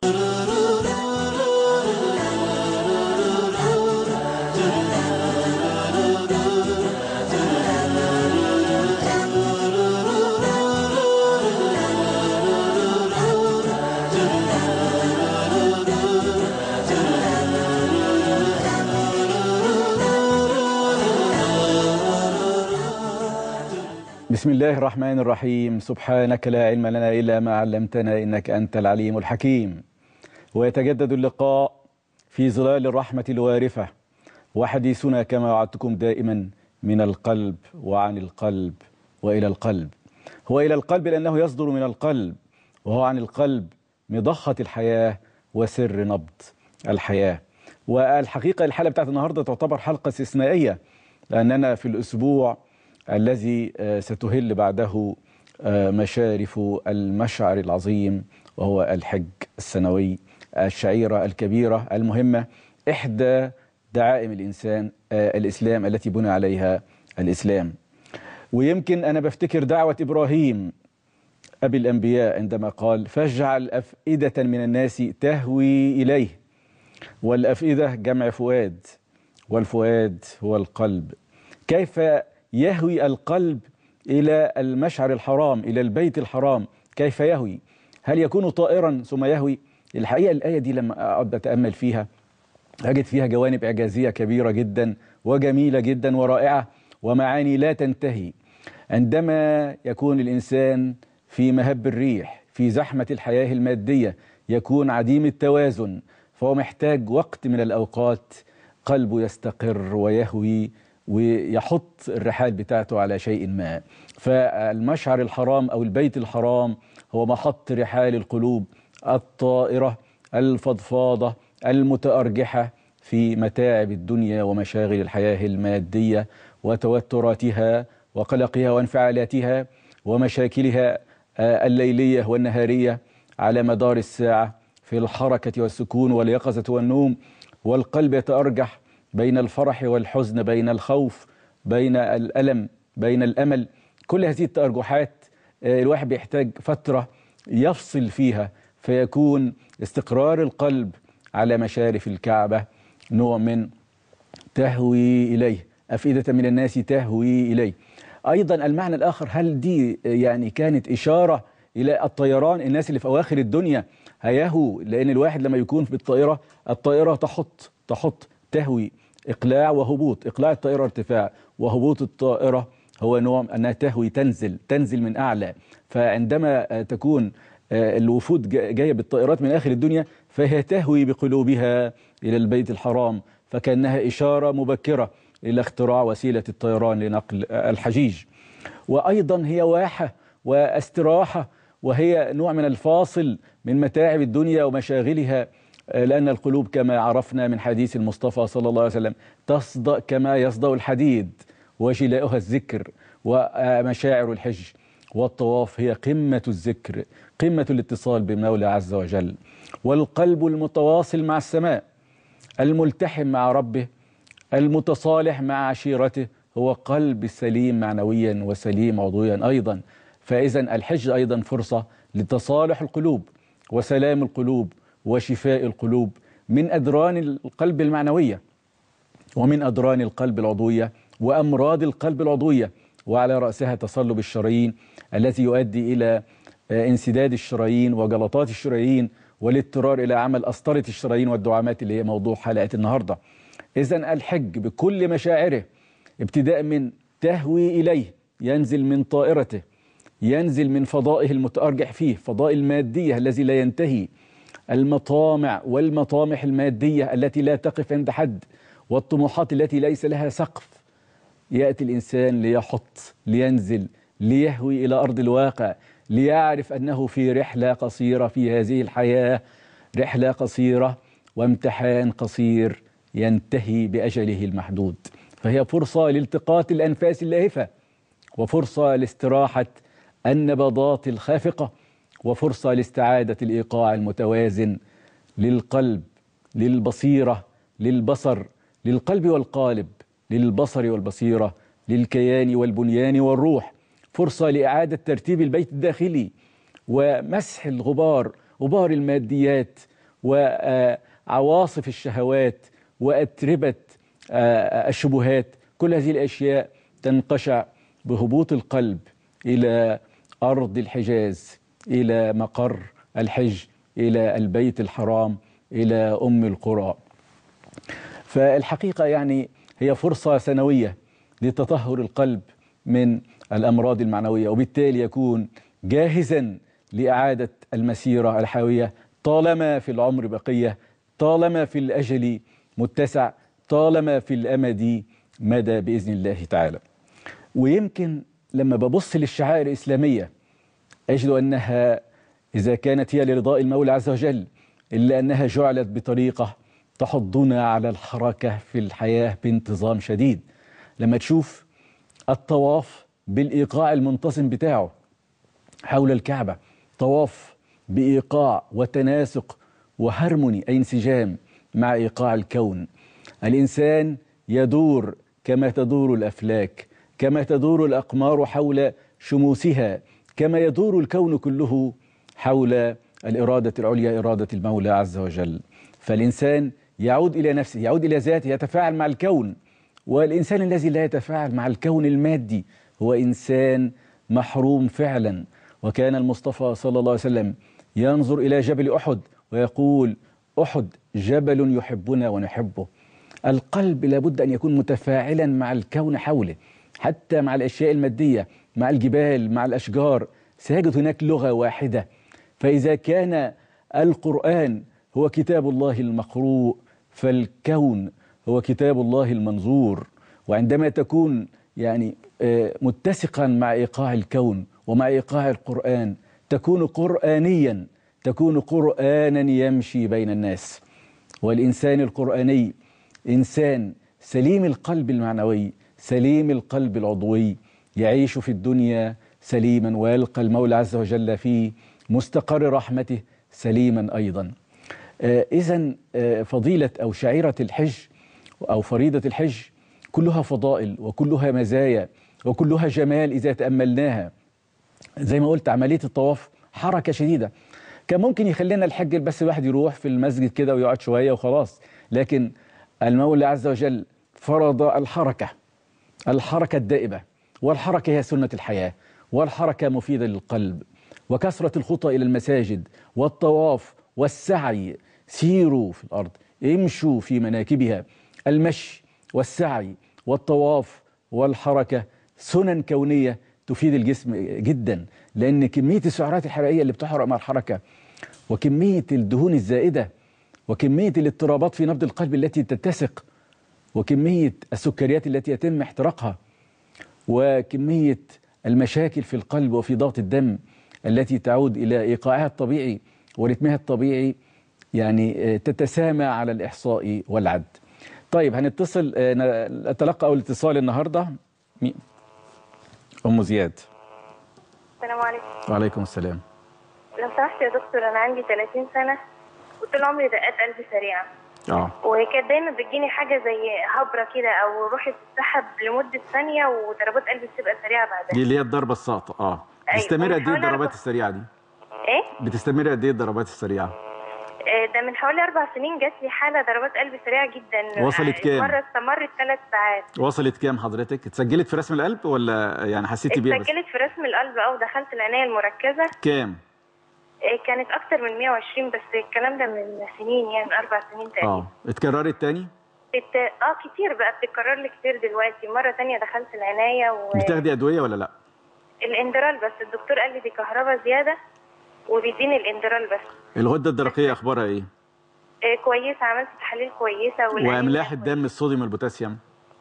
بسم الله الرحمن الرحيم سبحانك لا علم لنا إلا ما علمتنا إنك أنت العليم الحكيم ويتجدد اللقاء في ظلال الرحمة الوارفة وحديثنا كما وعدتكم دائما من القلب وعن القلب وإلى القلب هو إلى القلب لأنه يصدر من القلب وهو عن القلب مضخة الحياة وسر نبض الحياة والحقيقة الحلقة بتاعت النهاردة تعتبر حلقة استثنائية لأننا في الأسبوع الذي ستهل بعده مشارف المشعر العظيم وهو الحج السنوي الشعيرة الكبيرة المهمة إحدى دعائم الإنسان الإسلام التي بنى عليها الإسلام ويمكن أنا بفتكر دعوة إبراهيم أبي الأنبياء عندما قال فاجعل أفئدة من الناس تهوي إليه والأفئدة جمع فؤاد والفؤاد هو القلب كيف يهوي القلب إلى المشعر الحرام إلى البيت الحرام كيف يهوي هل يكون طائرا ثم يهوي الحقيقة الآية دي لما أقعد أتأمل فيها أجد فيها جوانب إعجازية كبيرة جدا وجميلة جدا ورائعة ومعاني لا تنتهي عندما يكون الإنسان في مهب الريح في زحمة الحياة المادية يكون عديم التوازن فهو محتاج وقت من الأوقات قلبه يستقر ويهوي ويحط الرحال بتاعته على شيء ما فالمشعر الحرام أو البيت الحرام هو محط رحال القلوب الطائرة الفضفاضة المتأرجحة في متاعب الدنيا ومشاغل الحياة المادية وتوتراتها وقلقها وانفعالاتها ومشاكلها الليلية والنهارية على مدار الساعة في الحركة والسكون واليقظة والنوم والقلب يتأرجح بين الفرح والحزن بين الخوف بين الألم بين الأمل كل هذه التأرجحات الواحد بيحتاج فترة يفصل فيها فيكون استقرار القلب على مشارف الكعبة نوع من تهوي إليه أفئدة من الناس تهوي إليه أيضا المعنى الآخر هل دي يعني كانت إشارة إلى الطيران الناس اللي في أواخر الدنيا هيهو لأن الواحد لما يكون بالطائرة الطائرة تحط تحط تهوي إقلاع وهبوط إقلاع الطائرة ارتفاع وهبوط الطائرة هو نوع أنها تهوي تنزل تنزل من أعلى فعندما تكون الوفود جاية بالطائرات من آخر الدنيا فهي تهوي بقلوبها إلى البيت الحرام فكأنها إشارة مبكرة إلى اختراع وسيلة الطيران لنقل الحجيج وأيضا هي واحة واستراحة وهي نوع من الفاصل من متاعب الدنيا ومشاغلها لأن القلوب كما عرفنا من حديث المصطفى صلى الله عليه وسلم تصدأ كما يصدأ الحديد وجلاؤها الذكر ومشاعر الحج والطواف هي قمة الذكر قمة الاتصال بالمولى عز وجل والقلب المتواصل مع السماء الملتحم مع ربه المتصالح مع عشيرته هو قلب سليم معنويا وسليم عضويا أيضا فإذا الحج أيضا فرصة لتصالح القلوب وسلام القلوب وشفاء القلوب من أدران القلب المعنوية ومن أدران القلب العضوية وأمراض القلب العضوية وعلى رأسها تصلب الشرايين الذي يؤدي إلى انسداد الشرايين وجلطات الشرايين والاضطرار إلى عمل أسطرة الشرايين والدعامات اللي هي موضوع حلقة النهاردة إذا الحج بكل مشاعره ابتداء من تهوي إليه ينزل من طائرته ينزل من فضائه المتأرجح فيه فضاء المادية الذي لا ينتهي المطامع والمطامح المادية التي لا تقف عند حد والطموحات التي ليس لها سقف يأتي الإنسان ليحط لينزل ليهوي إلى أرض الواقع ليعرف أنه في رحلة قصيرة في هذه الحياة رحلة قصيرة وامتحان قصير ينتهي بأجله المحدود فهي فرصة لالتقاط الأنفاس اللاهفة وفرصة لاستراحة النبضات الخافقة وفرصة لاستعادة الإيقاع المتوازن للقلب للبصيرة للبصر للقلب والقالب للبصر والبصيرة للكيان والبنيان والروح فرصة لإعادة ترتيب البيت الداخلي ومسح الغبار غبار الماديات وعواصف الشهوات وأتربة الشبهات كل هذه الأشياء تنقشع بهبوط القلب إلى أرض الحجاز إلى مقر الحج إلى البيت الحرام إلى أم القرى فالحقيقة يعني هي فرصة سنوية لتطهر القلب من الأمراض المعنوية وبالتالي يكون جاهزا لإعادة المسيرة الحيوية طالما في العمر بقية طالما في الأجل متسع طالما في الأمد مدى بإذن الله تعالى ويمكن لما ببص للشعائر الإسلامية أجد أنها إذا كانت هي لرضاء المولى عز وجل إلا أنها جعلت بطريقة تحضنا على الحركة في الحياة بانتظام شديد لما تشوف الطواف بالإيقاع المنتظم بتاعه حول الكعبة طواف بإيقاع وتناسق وهرموني أي انسجام مع إيقاع الكون الإنسان يدور كما تدور الأفلاك كما تدور الأقمار حول شموسها كما يدور الكون كله حول الإرادة العليا إرادة المولى عز وجل فالإنسان يعود إلى نفسه يعود إلى ذاته يتفاعل مع الكون والإنسان الذي لا يتفاعل مع الكون المادي هو إنسان محروم فعلا وكان المصطفى صلى الله عليه وسلم ينظر إلى جبل أحد ويقول أحد جبل يحبنا ونحبه القلب لابد أن يكون متفاعلا مع الكون حوله حتى مع الأشياء المادية مع الجبال مع الأشجار سيجد هناك لغة واحدة فإذا كان القرآن هو كتاب الله المقروء فالكون هو كتاب الله المنظور وعندما تكون يعني متسقا مع إيقاع الكون ومع إيقاع القرآن تكون قرآنيا تكون قرآنا يمشي بين الناس والإنسان القرآني إنسان سليم القلب المعنوي سليم القلب العضوي يعيش في الدنيا سليما ويلقى المولى عز وجل في مستقر رحمته سليما أيضا إذا فضيلة أو شعيرة الحج أو فريضة الحج كلها فضائل وكلها مزايا وكلها جمال إذا تأملناها زي ما قلت عملية الطواف حركة شديدة كان ممكن يخلينا الحج بس الواحد يروح في المسجد كده ويقعد شوية وخلاص لكن المولى عز وجل فرض الحركة الحركة الدائبة والحركة هي سنة الحياة والحركة مفيدة للقلب وكثرة الخطى إلى المساجد والطواف والسعي سيروا في الأرض امشوا في مناكبها المشي والسعي والطواف والحركة سنن كونية تفيد الجسم جدا لأن كمية السعرات الحرارية اللي بتحرق مع الحركة وكمية الدهون الزائدة وكمية الاضطرابات في نبض القلب التي تتسق وكمية السكريات التي يتم احتراقها وكمية المشاكل في القلب وفي ضغط الدم التي تعود إلى إيقاعها الطبيعي ورتمها الطبيعي يعني تتسامى على الإحصاء والعد طيب هنتصل نتلقى أول اتصال النهاردة مين؟ أم زياد السلام عليكم وعليكم السلام لو سمحت يا دكتور انا عندي 30 سنه وطول عمري دقات قلبي سريعه اه وكانت دايما بتجيني حاجه زي هبره كده او روحي بتتسحب لمده ثانيه وضربات قلبي بتبقى سريعه دي بعدها اللي هي الضربة الساقطة اه أيوة، بتستمر قد ايه وحوالي الضربات أربع- السريعة دي؟ ايه بتستمر قد ايه الضربات السريعة؟ آه، ده من حوالي اربع سنين جات لي حاله ضربات قلبي سريعه جدا وصلت آه، كام؟ مره استمرت ثلاث ساعات وصلت كام حضرتك؟ اتسجلت في رسم القلب ولا يعني حسيتي بيها بس؟ اتسجلت في رسم القلب او دخلت العنايه المركزه كام؟ آه، كانت اكتر من 120 بس الكلام ده من سنين يعني من اربع سنين تقريبا اه اتكررت تاني؟ بت... اه كتير بقى بتتكرر لي كتير دلوقتي مرة تانية دخلت العناية بتاخدي ادوية ولا لا؟ والاندرال بس الدكتور قال لي دي كهرباء زيادة وبيديني الاندرال بس الغدة الدرقية اخبارها ايه؟ آه كويسة عملت تحاليل كويسة والأنيميا واملاح كويسة. الدم الصوديوم والبوتاسيوم؟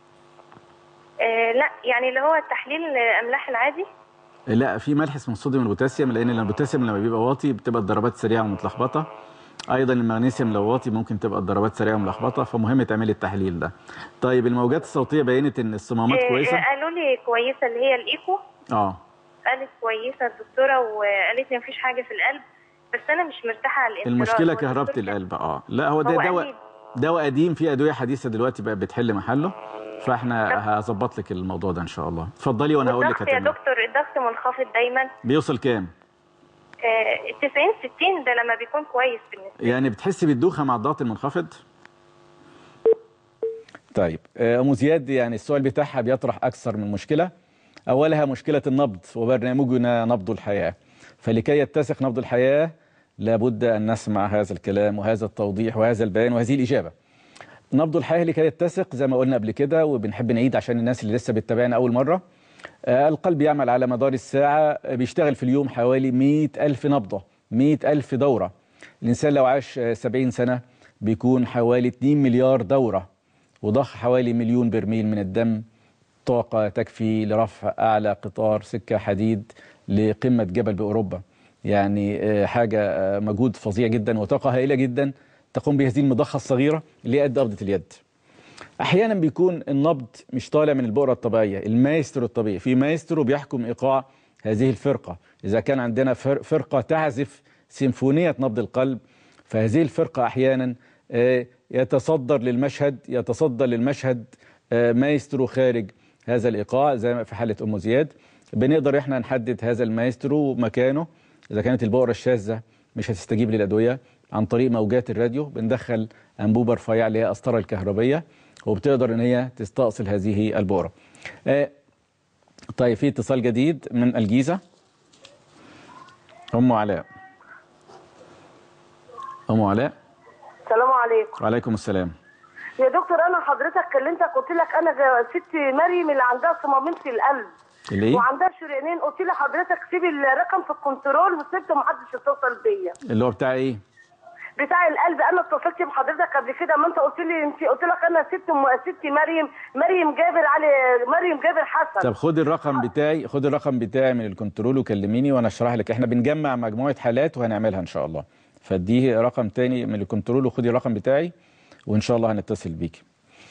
آه لا يعني اللي هو التحليل آه، املاح العادي لا في ملح اسمه الصوديوم والبوتاسيوم لان البوتاسيوم لما بيبقى واطي بتبقى الضربات سريعه ومتلخبطه ايضا المغنيسيوم لو واطي ممكن تبقى الضربات سريعه وملخبطه فمهم تعملي التحليل ده طيب الموجات الصوتيه بينت ان الصمامات آه، كويسه آه، قالوا لي كويسة اللي هي الايكو اه قالت كويسة الدكتورة وقالت لي مفيش حاجة في القلب بس انا مش مرتاحة على الاندرال المشكله والدكتور كهربة كان- القلب اه لا هو ده هو قال دواء لي- دواء قديم في ادويه حديثه دلوقتي بقى بتحل محله فاحنا هظبط لك الموضوع ده ان شاء الله اتفضلي وانا هقول لك الضغط يا هتعمل دكتور الضغط منخفض دايما بيوصل كام آه، 90 60 ده لما بيكون كويس بالنسبه يعني بتحسي بالدوخه مع الضغط المنخفض طيب آه، ام زياد يعني السؤال بتاعها بيطرح اكثر من مشكله اولها مشكله النبض وبرنامجنا نبض الحياه فلكي يتسق نبض الحياه لابد ان نسمع هذا الكلام وهذا التوضيح وهذا البيان وهذه الاجابه نبض الحياه لكي يتسق زي ما قلنا قبل كده وبنحب نعيد عشان الناس اللي لسه بتتابعنا اول مره آه، القلب يعمل على مدار الساعة آه، بيشتغل في اليوم حوالي 100 ألف نبضة 100 ألف دورة الإنسان لو عاش آه، 70 سنة بيكون حوالي 2 مليار دورة وضخ حوالي مليون برميل من الدم طاقة تكفي لرفع أعلى قطار سكة حديد لقمة جبل بأوروبا يعني آه، حاجة آه، مجهود فظيع جدا وطاقة هائلة جدا تقوم بهذه المضخة الصغيرة اللي هي قد قبضة اليد احيانا بيكون النبض مش طالع من البؤره الطبيعيه المايسترو الطبيعي في مايسترو بيحكم ايقاع هذه الفرقه اذا كان عندنا فر- فرقه تعزف سيمفونيه نبض القلب فهذه الفرقه احيانا آه، يتصدر للمشهد يتصدر للمشهد آه، مايسترو خارج هذا الايقاع زي ما في حاله ام زياد بنقدر احنا نحدد هذا المايسترو مكانه اذا كانت البؤره الشاذه مش هتستجيب للادويه عن طريق موجات الراديو بندخل انبوبه رفيعه اللي هي القسطره الكهربيه وبتقدر ان هي تستأصل هذه البؤره. آه، طيب في اتصال جديد من الجيزه ام علاء ام علاء السلام عليكم وعليكم السلام يا دكتور انا حضرتك كلمتك قلت لك انا جا- ست مريم اللي عندها صمامين في القلب ليه وعندها شريانين قلت لي حضرتك سيب الرقم في الكنترول وسبته محدش اتصل بيا اللي هو بتاع ايه بتاع القلب انا اتصلت بحضرتك قبل كده ما انت قلت لي انت قلت لك انا ست م... ست مريم مريم جابر علي مريم جابر حسن طب خد الرقم بتاعي خد الرقم بتاعي من الكنترول وكلميني وانا اشرح لك احنا بنجمع مجموعه حالات وهنعملها ان شاء الله فاديه رقم تاني من الكنترول وخدي الرقم بتاعي وان شاء الله هنتصل بيكي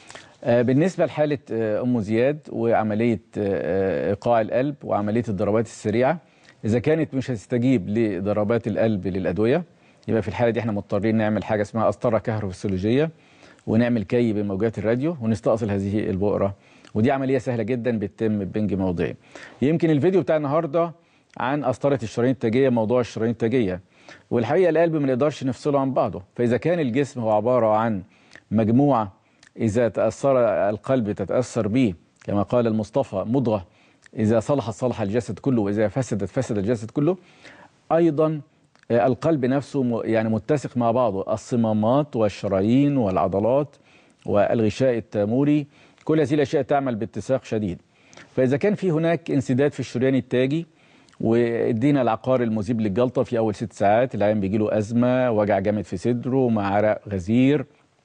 آه، بالنسبه لحاله آه، ام زياد وعمليه آه، ايقاع القلب وعمليه الضربات السريعه اذا كانت مش هتستجيب لضربات القلب للادويه يبقى في الحاله دي احنا مضطرين نعمل حاجه اسمها قسطره كهروفسيولوجيه ونعمل كي بموجات الراديو ونستأصل هذه البؤره ودي عمليه سهله جدا بتتم ببنج موضعي يمكن الفيديو بتاع النهارده عن قسطره الشرايين التاجيه موضوع الشرايين التاجيه والحقيقه القلب ما نقدرش نفصله عن بعضه فاذا كان الجسم هو عباره عن مجموعه اذا تاثر القلب تتاثر به كما قال المصطفى مضغه اذا صلحت صلح الجسد كله واذا فسدت فسد الجسد كله ايضا آه، القلب نفسه م- يعني متسق مع بعضه الصمامات والشرايين والعضلات والغشاء التاموري كل هذه الاشياء تعمل باتساق شديد فاذا كان في هناك انسداد في الشريان التاجي وادينا العقار المذيب للجلطه في اول ست ساعات العيان بيجي له ازمه وجع جامد في صدره مع عرق غزير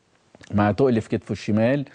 مع تقل في كتفه الشمال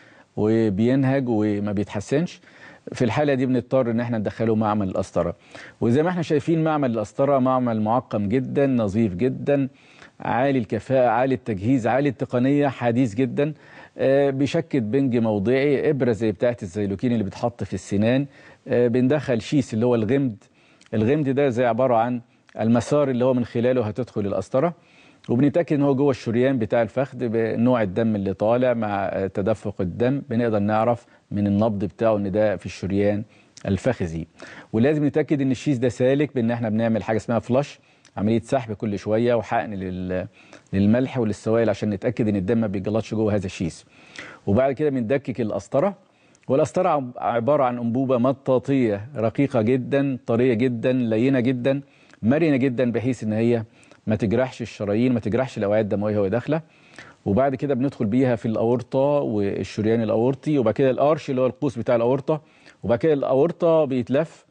وبينهج وما بيتحسنش في الحاله دي بنضطر ان احنا ندخله معمل القسطره وزي ما احنا شايفين معمل القسطره معمل معقم جدا نظيف جدا عالي الكفاءه عالي التجهيز عالي التقنيه حديث جدا آه، بيشكل بنج موضعي ابره زي بتاعه الزيلوكين اللي بتحط في السنان آه، بندخل شيس اللي هو الغمد الغمد ده زي عباره عن المسار اللي هو من خلاله هتدخل القسطره وبنتاكد ان هو جوه الشريان بتاع الفخذ بنوع الدم اللي طالع مع آه، تدفق الدم بنقدر نعرف من النبض بتاعه ان ده في الشريان الفخذي ولازم نتاكد ان الشيس ده سالك بان احنا بنعمل حاجه اسمها فلاش عمليه سحب كل شويه وحقن لل- للملح وللسوائل عشان نتاكد ان الدم ما بيجلطش جوه هذا الشيس وبعد كده بندكك القسطره والقسطره عب- عباره عن انبوبه مطاطيه رقيقه جدا طريه جدا لينه جدا مرنه جدا بحيث ان هي ما تجرحش الشرايين ما تجرحش الاوعيه الدمويه وهي داخله وبعد كده بندخل بيها في الاورطه والشريان الاورطي وبعد كده الارش اللي هو القوس بتاع الاورطه وبعد كده الاورطه بيتلف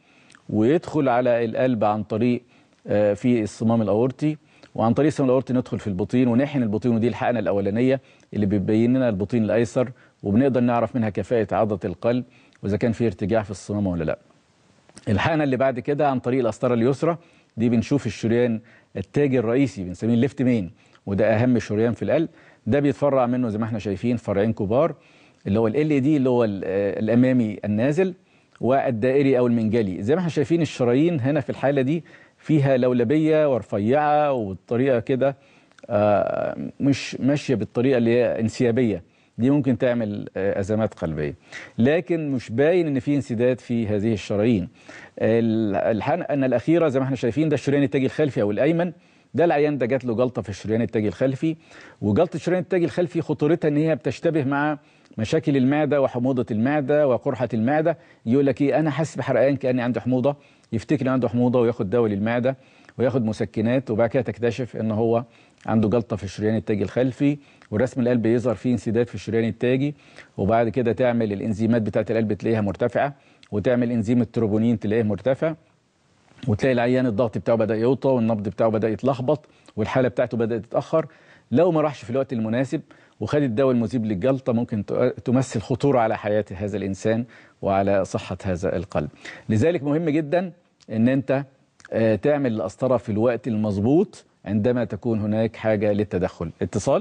ويدخل على القلب عن طريق آه، في الصمام الاورطي وعن طريق الصمام الاورطي ندخل في البطين ونحقن البطين ودي الحقنه الاولانيه اللي بتبين لنا البطين الايسر وبنقدر نعرف منها كفاءه عضله القلب واذا كان في ارتجاع في الصمام ولا لا. الحقنه اللي بعد كده عن طريق القسطره اليسرى دي بنشوف الشريان التاجي الرئيسي بنسميه الليفت مين وده اهم شريان في القلب ده بيتفرع منه زي ما احنا شايفين فرعين كبار اللي هو ال دي اللي هو ال- آه، الامامي النازل والدائري او المنجلي زي ما احنا شايفين الشرايين هنا في الحاله دي فيها لولبيه ورفيعه والطريقه كده آه، مش ماشيه بالطريقه اللي هي انسيابيه دي ممكن تعمل آه، ازمات قلبيه لكن مش باين ان في انسداد في هذه الشرايين ال- الحلقه ان الاخيره زي ما احنا شايفين ده الشريان التاجي الخلفي او الايمن ده العيان ده جات له جلطه في الشريان التاجي الخلفي وجلطه الشريان التاجي الخلفي خطورتها ان هي بتشتبه مع مشاكل المعده وحموضه المعده وقرحه المعده يقول لك ايه انا حاسس بحرقان كاني عندي حموضه يفتكر ان عنده حموضه وياخد دواء للمعده وياخد مسكنات وبعد كده تكتشف ان هو عنده جلطه في الشريان التاجي الخلفي ورسم القلب يظهر فيه انسداد في الشريان التاجي وبعد كده تعمل الانزيمات بتاعه القلب تلاقيها مرتفعه وتعمل انزيم التروبونين تلاقيه مرتفع وتلاقي العيان الضغط بتاعه بدا يوطى والنبض بتاعه بدا يتلخبط والحاله بتاعته بدات تتاخر لو ما راحش في الوقت المناسب وخد الدواء المذيب للجلطه ممكن تؤ- تمثل خطوره على حياه هذا الانسان وعلى صحه هذا القلب لذلك مهم جدا ان انت آه، تعمل القسطره في الوقت المظبوط عندما تكون هناك حاجه للتدخل اتصال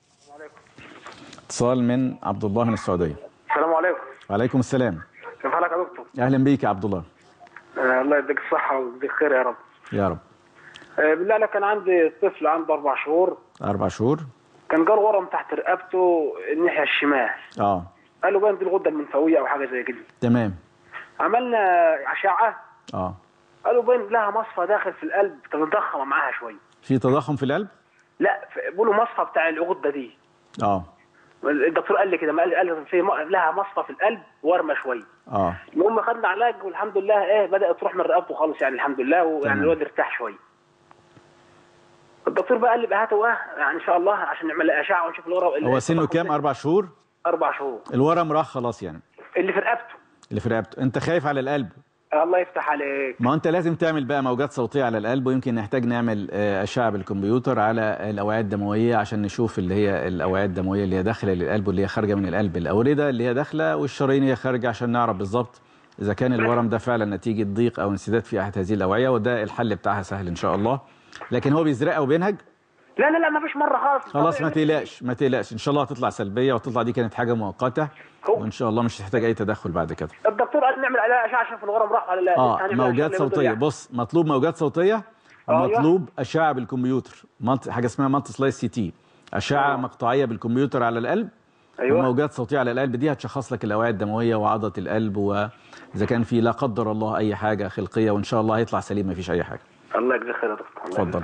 اتصال من عبد الله من السعوديه السلام عليكم وعليكم السلام كيف حالك يا دكتور؟ اهلا بيك يا عبد الله آه الله يديك الصحة ويديك خير يا رب. يا رب آه بالله عليك كان عندي طفل عنده أربع شهور اربع شهور كان جار ورم تحت رقبته الناحية الشمال. اه قالوا باين دي الغدة المنفوية أو حاجة زي كده. تمام عملنا أشعة اه قالوا باين لها مصفى داخل في القلب متضخمة معاها شوية. في تضخم في القلب لا ف- بيقولوا مصفى بتاع الغدة دي. اه الدكتور قال لي كده ما قال قال في م- لها مصفى في القلب ورمة شوية. اه المهم خدنا علاج والحمد لله ايه بدات تروح من رقبته خالص يعني الحمد لله ويعني تمام. الواد ارتاح شويه. الدكتور بقى قال لي بقى هاتوا اه يعني ان شاء الله عشان نعمل اشعه ونشوف الورم هو سنه كام اربع شهور اربع شهور الورم راح خلاص يعني اللي في رقبته اللي في رقبته انت خايف على القلب الله يفتح عليك ما هو انت لازم تعمل بقى موجات صوتيه على القلب ويمكن نحتاج نعمل آه، اشعه بالكمبيوتر على الاوعيه الدمويه عشان نشوف اللي هي الاوعيه الدمويه اللي هي داخله للقلب واللي هي خارجه من القلب الاورده اللي هي داخله والشرايين هي خارجه عشان نعرف بالظبط اذا كان الورم ده فعلا نتيجه ضيق او انسداد في احد هذه الاوعيه وده الحل بتاعها سهل ان شاء الله لكن هو بيزرقها وبينهج لا لا لا ما فيش مره خالص خلاص ما تقلقش ما تقلقش ان شاء الله هتطلع سلبيه وتطلع دي كانت حاجه مؤقته هو- وان شاء الله مش هتحتاج اي تدخل بعد كده الدكتور قال نعمل عليها اشعه عشان في الورم راح ولا لا اه هنعمل موجات أشعة صوتيه يعني. بص مطلوب موجات صوتيه أيوة. ومطلوب اشعه بالكمبيوتر مالت- حاجه اسمها مالتي سلايس سي تي اشعه مقطعيه بالكمبيوتر على القلب أيوة. وموجات صوتيه على القلب دي هتشخص لك الاوعيه الدمويه وعضله القلب واذا كان في لا قدر الله اي حاجه خلقيه وان شاء الله هيطلع سليم ما فيش اي حاجه الله يجزيك خير يا دكتور الله اتفضل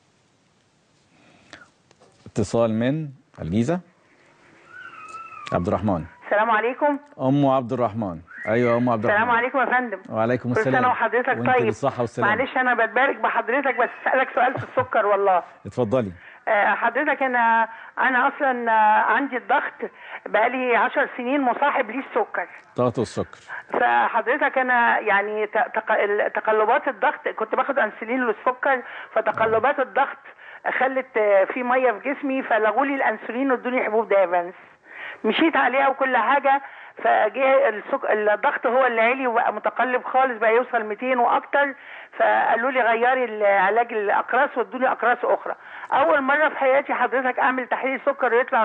اتصال من الجيزه عبد الرحمن السلام عليكم ام عبد الرحمن ايوه ام عبد الرحمن السلام عليكم يا فندم وعليكم كل السلام سنه وحضرتك وانت طيب بالصحه والسلامه معلش انا بتبارك بحضرتك بس اسالك سؤال في السكر والله اتفضلي آه، حضرتك انا انا اصلا آه، عندي الضغط بقالي عشر سنين مصاحب لي السكر ضغط والسكر فحضرتك انا يعني ت- تق- ال- تقلبات الضغط كنت باخد انسولين للسكر فتقلبات الضغط خلت آه، في ميه في جسمي فلغوا لي الانسولين وادوني حبوب دايفنس مشيت عليها وكل حاجه فجه السك... الضغط هو اللي عالي وبقى متقلب خالص بقى يوصل 200 واكتر فقالوا لي غيري العلاج الاقراص وادوني اقراص اخرى اول مره في حياتي حضرتك اعمل تحليل سكر يطلع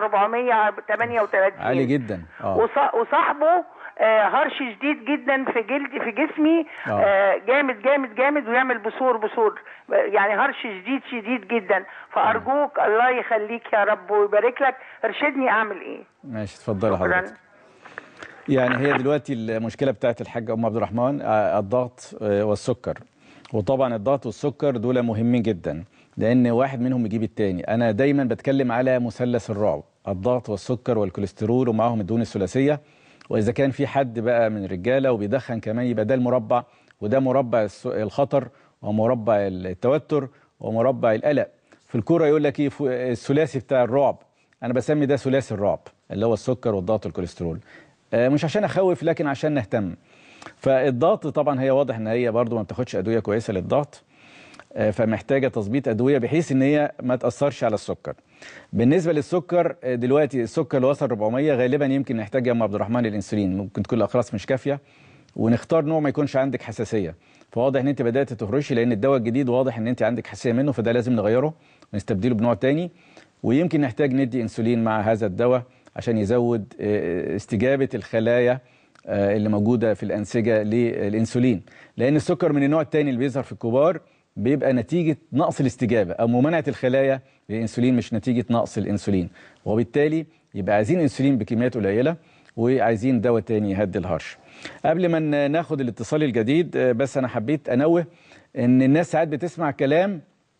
438 عالي جدا اه وص- وصاحبه آه، هرش شديد جدا في جلدي في جسمي آه. آه، جامد جامد جامد ويعمل بثور بثور يعني هرش شديد شديد جدا فارجوك الله يخليك يا رب ويبارك لك ارشدني اعمل ايه ماشي اتفضلي شكراً. حضرتك يعني هي دلوقتي المشكله بتاعت الحاجه ام عبد الرحمن آه، الضغط آه، والسكر وطبعا الضغط والسكر دول مهمين جدا لان واحد منهم يجيب التاني انا دايما بتكلم على مثلث الرعب الضغط والسكر والكوليسترول ومعاهم الدهون الثلاثيه واذا كان في حد بقى من الرجاله وبيدخن كمان يبقى ده المربع وده مربع الس- الخطر ومربع التوتر ومربع القلق في الكوره يقول لك ايه ف- الثلاثي بتاع الرعب انا بسمي ده ثلاثي الرعب اللي هو السكر والضغط والكوليسترول آه، مش عشان اخوف لكن عشان نهتم فالضغط طبعا هي واضح ان هي برضو ما بتاخدش ادويه كويسه للضغط آه، فمحتاجه تظبيط ادويه بحيث ان هي ما تاثرش على السكر بالنسبه للسكر آه، دلوقتي السكر اللي وصل 400 غالبا يمكن نحتاج يا ام عبد الرحمن الانسولين ممكن تكون الاقراص مش كافيه ونختار نوع ما يكونش عندك حساسيه فواضح ان انت بدات تهرشي لان الدواء الجديد واضح ان انت عندك حساسيه منه فده لازم نغيره ونستبدله بنوع تاني ويمكن نحتاج ندي انسولين مع هذا الدواء عشان يزود آه، استجابه الخلايا آه، اللي موجوده في الانسجه للانسولين لان السكر من النوع الثاني اللي بيظهر في الكبار بيبقى نتيجه نقص الاستجابه او ممانعه الخلايا للانسولين مش نتيجه نقص الانسولين وبالتالي يبقى عايزين انسولين بكميات قليله وعايزين دواء تاني يهدي الهرش قبل ما ن- ناخد الاتصال الجديد آه، بس انا حبيت انوه ان الناس ساعات بتسمع كلام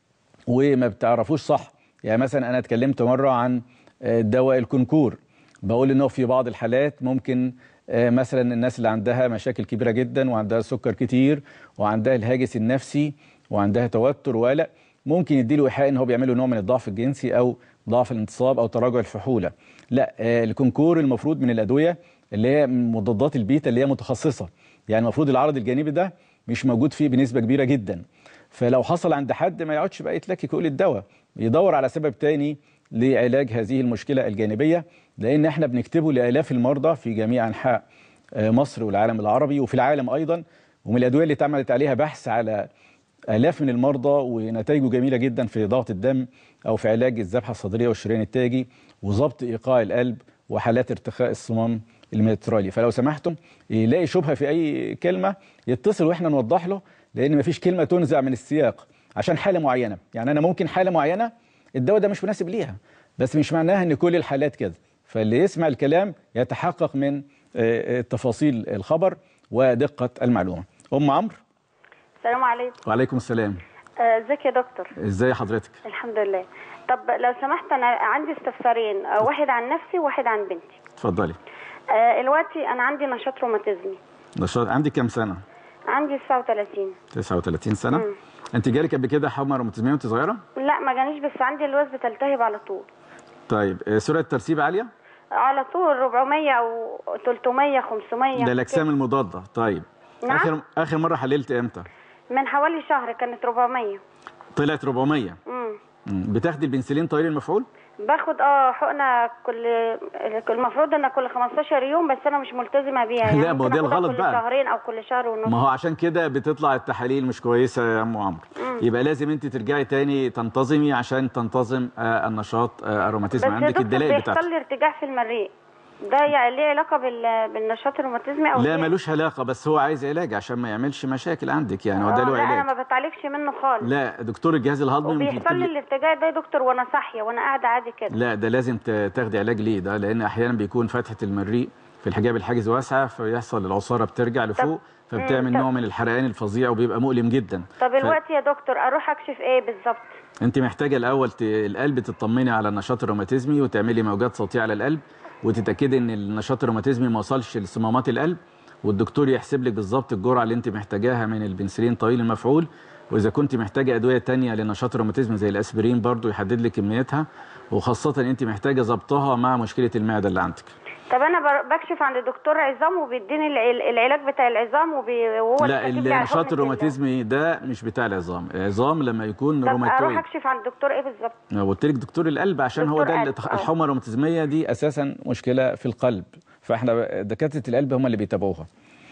وما بتعرفوش صح يعني مثلا انا اتكلمت مره عن آه، دواء الكونكور بقول انه في بعض الحالات ممكن آه، مثلا الناس اللي عندها مشاكل كبيره جدا وعندها سكر كتير وعندها الهاجس النفسي وعندها توتر وقلق ممكن يديله ايحاء ان هو بيعمله نوع من الضعف الجنسي او ضعف الانتصاب او تراجع الفحوله لا آه، الكونكور المفروض من الادويه اللي هي من مضادات البيتا اللي هي متخصصه يعني المفروض العرض الجانبي ده مش موجود فيه بنسبه كبيره جدا فلو حصل عند حد ما يقعدش بقى يتلكك يقول الدواء يدور على سبب تاني لعلاج هذه المشكله الجانبيه لان احنا بنكتبه لالاف المرضى في جميع انحاء آه، مصر والعالم العربي وفي العالم ايضا ومن الادويه اللي اتعملت عليها بحث على آلاف من المرضى ونتائجه جميلة جدا في ضغط الدم أو في علاج الذبحة الصدرية والشريان التاجي وضبط إيقاع القلب وحالات ارتخاء الصمام المترالي فلو سمحتم يلاقي شبهة في أي كلمة يتصل وإحنا نوضح له لأن مفيش كلمة تنزع من السياق عشان حالة معينة يعني أنا ممكن حالة معينة الدواء ده مش مناسب ليها بس مش معناها إن كل الحالات كده فاللي يسمع الكلام يتحقق من آه، آه، تفاصيل الخبر ودقة المعلومة أم عمرو السلام عليكم وعليكم السلام آه، ازيك يا دكتور ازاي حضرتك الحمد لله طب لو سمحت انا عندي استفسارين آه، واحد عن نفسي وواحد عن بنتي اتفضلي آه، دلوقتي انا عندي نشاط روماتيزمي نشاط عندك كام سنه عندي 39 39 سنه مم. انت جالك قبل كده حمى روماتيزميه وانت صغيره لا ما جانيش بس عندي الوز بتلتهب على طول طيب آه، سرعه ترسيب عاليه على طول 400 او 300 500 ده الاجسام المضاده طيب نعم. اخر اخر مره حللت امتى من حوالي شهر كانت 400 طلعت 400 امم مم. بتاخدي البنسلين طويل المفعول باخد اه حقنه كل المفروض ان كل 15 يوم بس انا مش ملتزمه بيها يعني لا، ما هو ممكن ده آخدها الغلط كل بقى. شهرين او كل شهر ونص ما هو عشان كده بتطلع التحاليل مش كويسه يا ام عمرو يبقى لازم انت ترجعي تاني تنتظمي عشان تنتظم آه، النشاط آه، الروماتيزم بس يا عندك دكتور الدلائل بتاعته بيحصل لي ارتجاع في المريء ده يعني ليه علاقه بال... بالنشاط الروماتيزمي او لا ليه؟ ملوش علاقه بس هو عايز علاج عشان ما يعملش مشاكل عندك يعني هو ده آه، له لا علاج انا ما بتعالجش منه خالص لا دكتور الجهاز الهضمي ممكن وبيحصل لي يكتب لي- الارتجاع ده يا دكتور وانا صاحيه وانا قاعده عادي كده لا ده لازم ت- تاخدي علاج ليه ده لان احيانا بيكون فتحه المريء في الحجاب الحاجز واسعه فيحصل العصاره بترجع لفوق فبتعمل مم، طب- نوع من الحرقان الفظيع وبيبقى مؤلم جدا طب ف- دلوقتي يا دكتور اروح اكشف ايه بالظبط انت محتاجه الاول ت... القلب تطمني على النشاط الروماتيزمي وتعملي موجات صوتيه على القلب وتتاكدي ان النشاط الروماتيزمي ما وصلش لصمامات القلب والدكتور يحسب لك بالظبط الجرعه اللي انت محتاجاها من البنسلين طويل المفعول واذا كنت محتاجه ادويه تانية لنشاط الروماتيزم زي الاسبرين برضو يحدد لك كميتها وخاصه انت محتاجه ظبطها مع مشكله المعده اللي عندك طب انا بر- بكشف عند دكتور عظام وبيديني الع- العلاج بتاع العظام وبي... وهو لا اللي كاتب لي على النشاط حقنة ال- الروماتيزمي ده مش بتاع العظام العظام لما يكون طب اروح روماتويد اكشف عند دكتور ايه بالظبط قلت لك دكتور القلب عشان هو دكتور ده قلب، اللي تخ- آه. الحمى الروماتيزميه دي اساسا مشكله في القلب فاحنا دكاتره القلب هم اللي بيتابعوها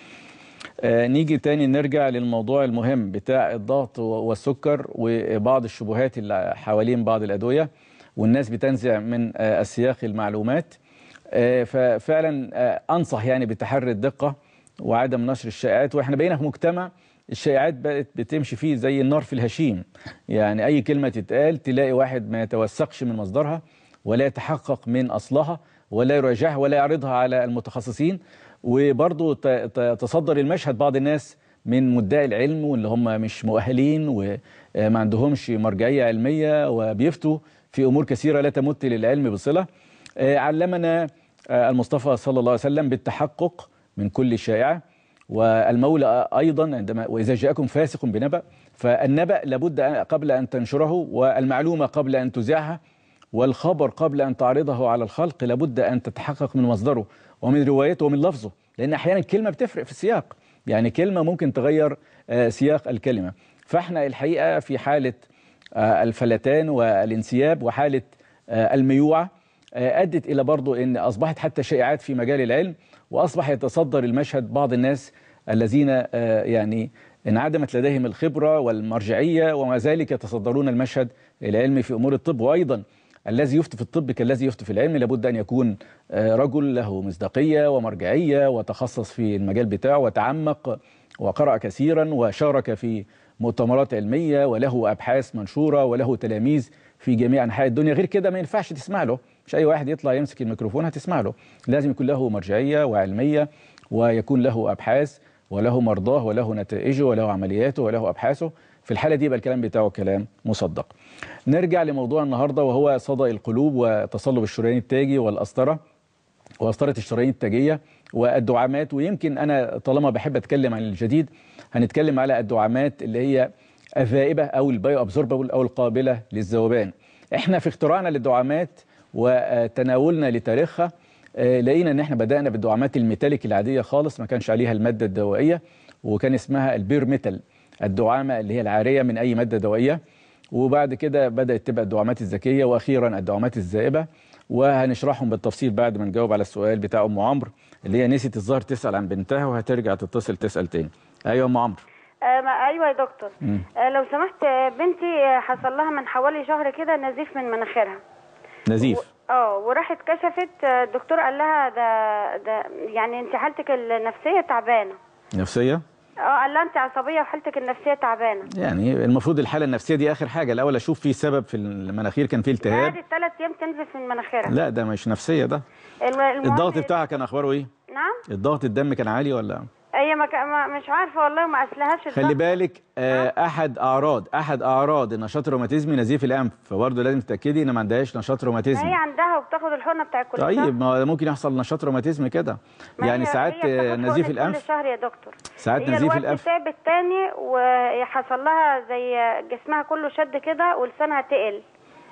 آه نيجي تاني نرجع للموضوع المهم بتاع الضغط و- والسكر وبعض الشبهات اللي حوالين بعض الادويه والناس بتنزع من آه السياق المعلومات آه ففعلا آه انصح يعني بتحري الدقه وعدم نشر الشائعات واحنا بقينا في مجتمع الشائعات بقت بتمشي فيه زي النار في الهشيم يعني اي كلمه تتقال تلاقي واحد ما يتوثقش من مصدرها ولا يتحقق من اصلها ولا يراجعها ولا يعرضها على المتخصصين وبرضه ت- ت- تصدر المشهد بعض الناس من مدعي العلم واللي هم مش مؤهلين وما عندهمش مرجعيه علميه وبيفتوا في امور كثيره لا تمت للعلم بصله آه، علمنا آه، المصطفى صلى الله عليه وسلم بالتحقق من كل شائعه والمولى ايضا عندما واذا جاءكم فاسق بنبأ فالنبأ لابد أن- قبل ان تنشره والمعلومه قبل ان تذاعها والخبر قبل ان تعرضه على الخلق لابد ان تتحقق من مصدره ومن روايته ومن لفظه لان احيانا كلمه بتفرق في السياق يعني كلمه ممكن تغير آه، سياق الكلمه فاحنا الحقيقه في حاله آه، الفلتان والانسياب وحاله آه، الميوعه آه، ادت الى برضو ان اصبحت حتى شائعات في مجال العلم واصبح يتصدر المشهد بعض الناس الذين آه، يعني انعدمت لديهم الخبره والمرجعيه ومع ذلك يتصدرون المشهد العلمي في امور الطب وايضا الذي يفتي في الطب كالذي يفتي في العلم لابد ان يكون آه، رجل له مصداقيه ومرجعيه وتخصص في المجال بتاعه وتعمق وقرأ كثيرا وشارك في مؤتمرات علميه وله ابحاث منشوره وله تلاميذ في جميع انحاء الدنيا غير كده ما ينفعش تسمع له مش اي واحد يطلع يمسك الميكروفون هتسمع له لازم يكون له مرجعيه وعلميه ويكون له ابحاث وله مرضاه وله نتائجه وله عملياته وله ابحاثه في الحاله دي يبقى الكلام بتاعه كلام مصدق نرجع لموضوع النهارده وهو صدى القلوب وتصلب الشريان التاجي والقسطره وقسطره الشرايين التاجيه والدعامات ويمكن انا طالما بحب اتكلم عن الجديد هنتكلم على الدعامات اللي هي الذائبه او البايو ابزوربابل او القابله للذوبان احنا في اختراعنا للدعامات وتناولنا لتاريخها آه، لقينا ان احنا بدانا بالدعامات الميتاليك العاديه خالص ما كانش عليها الماده الدوائيه وكان اسمها البير ميتال الدعامه اللي هي العاريه من اي ماده دوائيه وبعد كده بدات تبقى الدعامات الذكيه واخيرا الدعامات الذائبه وهنشرحهم بالتفصيل بعد ما نجاوب على السؤال بتاع ام عمرو اللي هي نسيت الظاهر تسال عن بنتها وهترجع تتصل تسال تاني ايوه ام عمرو آه ما- ايوه يا دكتور مم. آه لو سمحت آه، بنتي آه، حصل لها من حوالي شهر كده نزيف من مناخيرها نزيف اه وراحت كشفت آه، الدكتور قال لها ده ده يعني انت حالتك النفسيه تعبانه نفسيه اه قال لها انت عصبيه وحالتك النفسيه تعبانه يعني المفروض الحاله النفسيه دي اخر حاجه الاول اشوف في سبب في المناخير كان في التهاب قعدت ثلاث ايام تنزف من مناخيرها لا ده مش نفسيه ده الم- المهم- الضغط بتاعها كان اخباره ايه نعم الضغط الدم كان عالي ولا هي ما كان- ما- مش عارفه والله ما اسلهاش خلي الضغط. بالك آه احد اعراض احد اعراض النشاط الروماتيزمي نزيف الانف فبرضه لازم تتاكدي ان ما عندهاش نشاط ما روماتيزمي هي عندها وبتاخد الحقنه بتاع كل طيب ما ممكن يحصل نشاط روماتيزمي كده ما يعني هي- ساعات هي آه، بتاخد نزيف حقنة الانف كل شهر يا دكتور ساعات هي نزيف الوقت الانف تعبت تاني وحصل لها زي جسمها كله شد كده ولسانها تقل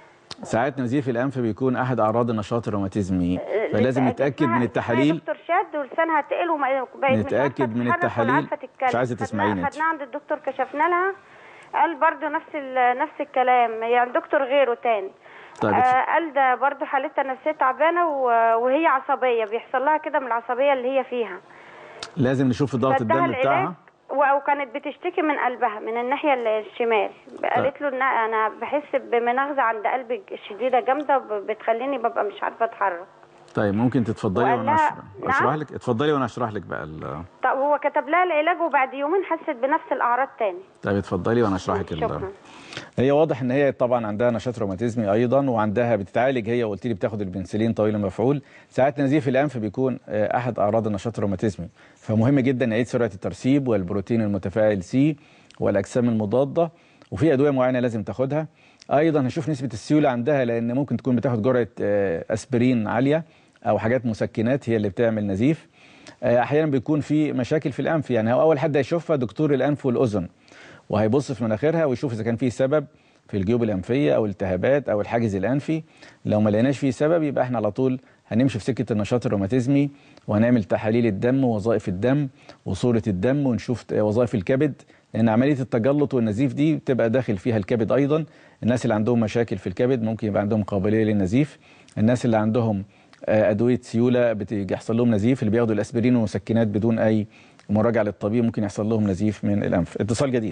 ساعات نزيف الانف بيكون احد اعراض النشاط الروماتيزمي فلازم جسمها- نتاكد جسمها من يا التحاليل دكتور شد ولسانها تقل وما بقت مش نتأكد عارفة من تتحرك ولا التحاليل. عارفة تتكلم. مش عايزة خدناها- تسمعيني انت. خدناها عند الدكتور كشفنا لها قال برضو نفس ال- نفس الكلام يعني دكتور غيره تاني طيب آه قال ده برضو حالتها النفسيه تعبانه و- وهي عصبيه بيحصل لها كده من العصبيه اللي هي فيها لازم نشوف ضغط فادها الدم العلاج بتاعها و- وكانت بتشتكي من قلبها من الناحيه الشمال قالت له ان انا بحس بمنغزه عند قلبي شديده جامده ب- بتخليني ببقى مش عارفه اتحرك طيب ممكن تتفضلي وقال وانا لها- أشرح- نعم؟ اشرح لك اتفضلي وانا اشرح لك بقى ال- طب هو كتب لها العلاج وبعد يومين حست بنفس الاعراض تاني طيب اتفضلي وانا اشرح لك ال- شكرا هي واضح ان هي طبعا عندها نشاط روماتيزمي ايضا وعندها بتتعالج هي وقلت لي بتاخد البنسلين طويل المفعول ساعات نزيف الانف بيكون آه، احد اعراض النشاط الروماتيزمي فمهم جدا نعيد سرعه الترسيب والبروتين المتفاعل سي والاجسام المضاده وفي ادويه معينه لازم تاخدها ايضا هنشوف نسبه السيوله عندها لان ممكن تكون بتاخد جرعه آه، اسبرين عاليه او حاجات مسكنات هي اللي بتعمل نزيف آه، احيانا بيكون في مشاكل في الانف يعني هو اول حد هيشوفها دكتور الانف والاذن وهيبص في مناخيرها ويشوف اذا كان في سبب في الجيوب الانفيه او التهابات او الحاجز الانفي لو ما لقيناش فيه سبب يبقى احنا على طول هنمشي في سكه النشاط الروماتيزمي وهنعمل تحاليل الدم ووظائف الدم وصوره الدم ونشوف وظائف الكبد لان عمليه التجلط والنزيف دي بتبقى داخل فيها الكبد ايضا الناس اللي عندهم مشاكل في الكبد ممكن يبقى عندهم قابليه للنزيف الناس اللي عندهم آه، ادويه سيوله بيحصل لهم نزيف اللي بياخدوا الاسبرين والمسكنات بدون اي مراجعه للطبيب ممكن يحصل لهم نزيف من الانف اتصال جديد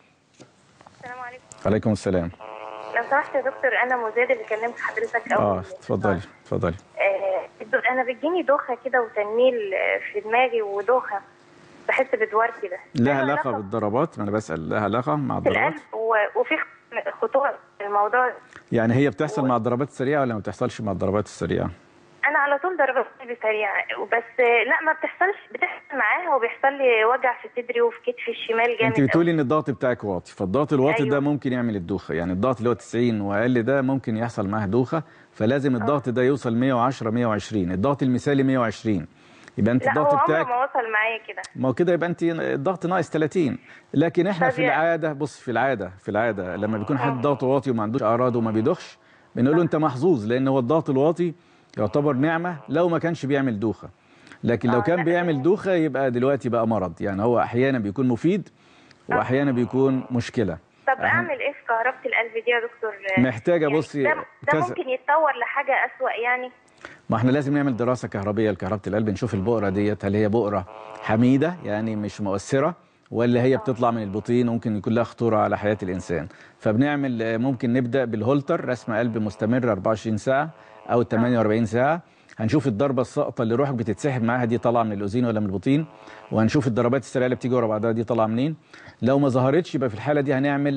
السلام عليكم عليكم السلام لو سمحت يا دكتور انا مزاد اللي كلمت حضرتك اه اول اتفضلي اتفضلي آه الدو- انا بتجيني دوخه كده وتنميل آه، في دماغي ودوخه بحس بدوار كده لها علاقه بالضربات ما انا بسال لها علاقه مع في الضربات القلب و- وفي خ- خطوره في الموضوع يعني هي بتحصل مع الضربات السريعه ولا ما بتحصلش مع الضربات السريعه انا على طول ضربات قلبي سريعه بس آه، لا ما بتحصلش بتحصل معاها وبيحصل لي وجع في صدري وفي كتفي الشمال جامد انت بتقولي ان الضغط بتاعك واطي فالضغط الواطي أيوة. ده ممكن يعمل الدوخه يعني الضغط اللي هو 90 واقل ده ممكن يحصل معاه دوخه فلازم الضغط ده يوصل 110 120 الضغط المثالي 120 يبقى انت لا هو الضغط عمره بتاعك ما وصل معايا كده ما هو كده يبقى انت الضغط ناقص 30 لكن احنا طب في يعني- العاده بص في العاده في العاده لما بيكون حد ضغطه واطي وما عندوش اعراض وما بيدخش بنقول له انت محظوظ لان هو الضغط الواطي يعتبر نعمه لو ما كانش بيعمل دوخه لكن لو آه، كان لا. بيعمل دوخه يبقى دلوقتي بقى مرض يعني هو احيانا بيكون مفيد واحيانا بيكون مشكله طب أهم- اعمل ايه في كهربة القلب دي يا دكتور محتاجه يعني بصي ده, ده كذا ممكن يتطور لحاجه اسوأ يعني ما احنا لازم نعمل دراسه كهربيه لكهربه القلب نشوف البؤره ديت هل هي بؤره حميده يعني مش مؤثره ولا هي بتطلع من البطين وممكن يكون لها خطوره على حياه الانسان فبنعمل آه، ممكن نبدا بالهولتر رسم قلب مستمر 24 ساعه او 48 ساعه هنشوف الضربه الساقطه اللي روحك بتتسحب معاها دي طالعه من الاذين ولا من البطين وهنشوف الضربات السريعه اللي بتيجي ورا بعضها دي طالعه منين لو ما ظهرتش يبقى في الحاله دي هنعمل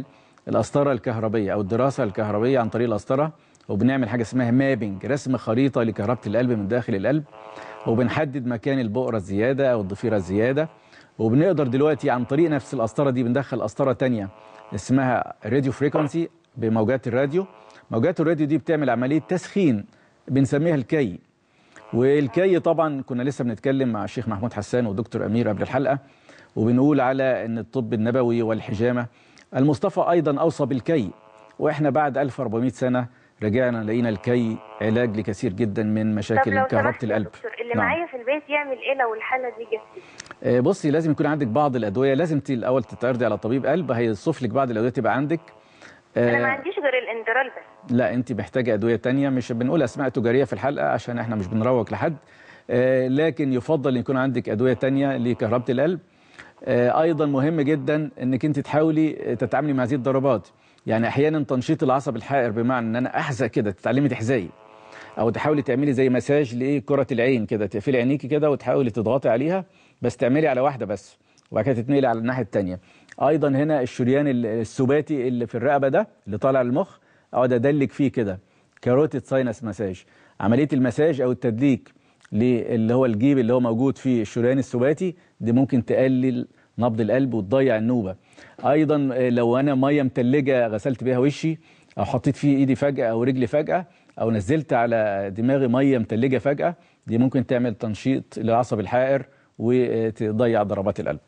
القسطره الكهربيه او الدراسه الكهربيه عن طريق القسطره وبنعمل حاجه اسمها مابنج رسم خريطه لكهربه القلب من داخل القلب وبنحدد مكان البؤره الزياده او الضفيره الزياده وبنقدر دلوقتي عن طريق نفس القسطره دي بندخل قسطره تانية اسمها راديو فريكونسي بموجات الراديو موجات الراديو دي بتعمل عمليه تسخين بنسميها الكي والكي طبعا كنا لسه بنتكلم مع الشيخ محمود حسان ودكتور امير قبل الحلقه وبنقول على ان الطب النبوي والحجامه المصطفى ايضا اوصى بالكي واحنا بعد 1400 سنه رجعنا لقينا الكي علاج لكثير جدا من طب مشاكل لو كهربه سمحت يا القلب دكتور اللي نعم. معايا في البيت يعمل ايه لو الحاله دي جت آه، بصي لازم يكون عندك بعض الادويه لازم ت- الاول تتعرضي على طبيب قلب هيوصف لك بعض الادويه تبقى عندك انا ما آه، عنديش غير الاندرال بس لا انت محتاجه ادويه تانية مش بنقول اسماء تجاريه في الحلقه عشان احنا مش بنروج لحد آه، لكن يفضل ان يكون عندك ادويه تانية لكهربه القلب آه، ايضا مهم جدا انك انت تحاولي تتعاملي مع هذه الضربات يعني احيانا تنشيط العصب الحائر بمعنى ان انا احزق كده تتعلمي تحزقي او تحاولي تعملي زي مساج لكره العين كده تقفلي عينيكي كده وتحاولي تضغطي عليها بس تعملي على واحده بس وبعد كده تتنقلي على الناحيه الثانيه ايضا هنا الشريان ال- السباتي اللي في الرقبه ده اللي طالع المخ اقعد ادلك فيه كده كاروتيد ساينس مساج عمليه المساج او التدليك اللي هو الجيب اللي هو موجود في الشريان السباتي دي ممكن تقلل نبض القلب وتضيع النوبه ايضا آه، لو انا ميه متلجه غسلت بيها وشي او حطيت فيه ايدي فجاه او رجلي فجاه او نزلت على دماغي ميه متلجه فجاه دي ممكن تعمل تنشيط للعصب الحائر وتضيع ضربات القلب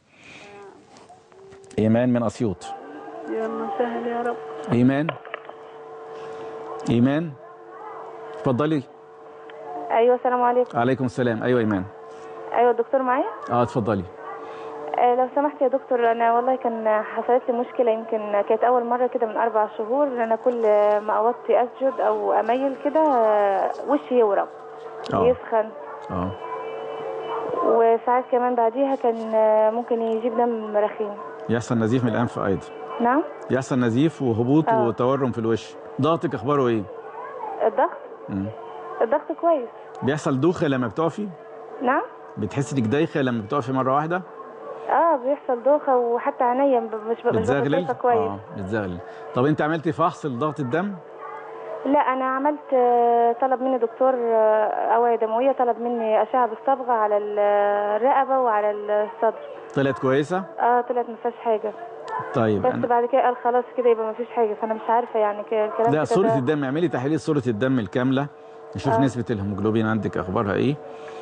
ايمان من اسيوط يا مسهل يا رب ايمان ايمان اتفضلي ايوه السلام عليكم عليكم السلام ايوه ايمان ايوه الدكتور معايا اه اتفضلي آه لو سمحت يا دكتور انا والله كان حصلت لي مشكله يمكن كانت اول مره كده من اربع شهور انا كل ما اوطي اسجد او اميل كده آه، وشي يورم اه يسخن اه وساعات كمان بعديها كان آه، ممكن يجيب دم رخيم يحصل نزيف من الانف ايضا نعم يحصل نزيف وهبوط آه. وتورم في الوش ضغطك اخباره ايه الضغط مم. الضغط كويس بيحصل دوخه لما بتقفي نعم بتحسي انك دايخه لما بتقفي مره واحده اه بيحصل دوخه وحتى عينيا ب- مش ب- مش بتزغلل ببقى كويس اه بتزغلل طب انت عملتي فحص لضغط الدم لا انا عملت آه، طلب مني دكتور آه، اوعيه دمويه طلب مني اشعه بالصبغه على ال- الرقبه وعلى الصدر طلعت كويسه اه طلعت ما فيهاش حاجه طيب بس أنا... بعد كده قال خلاص كده يبقى ما فيش حاجه فانا مش عارفه يعني ك- الكلام لا كده صوره ده- الدم اعملي تحليل صوره الدم الكامله نشوف آه. نسبه الهيموجلوبين عندك اخبارها ايه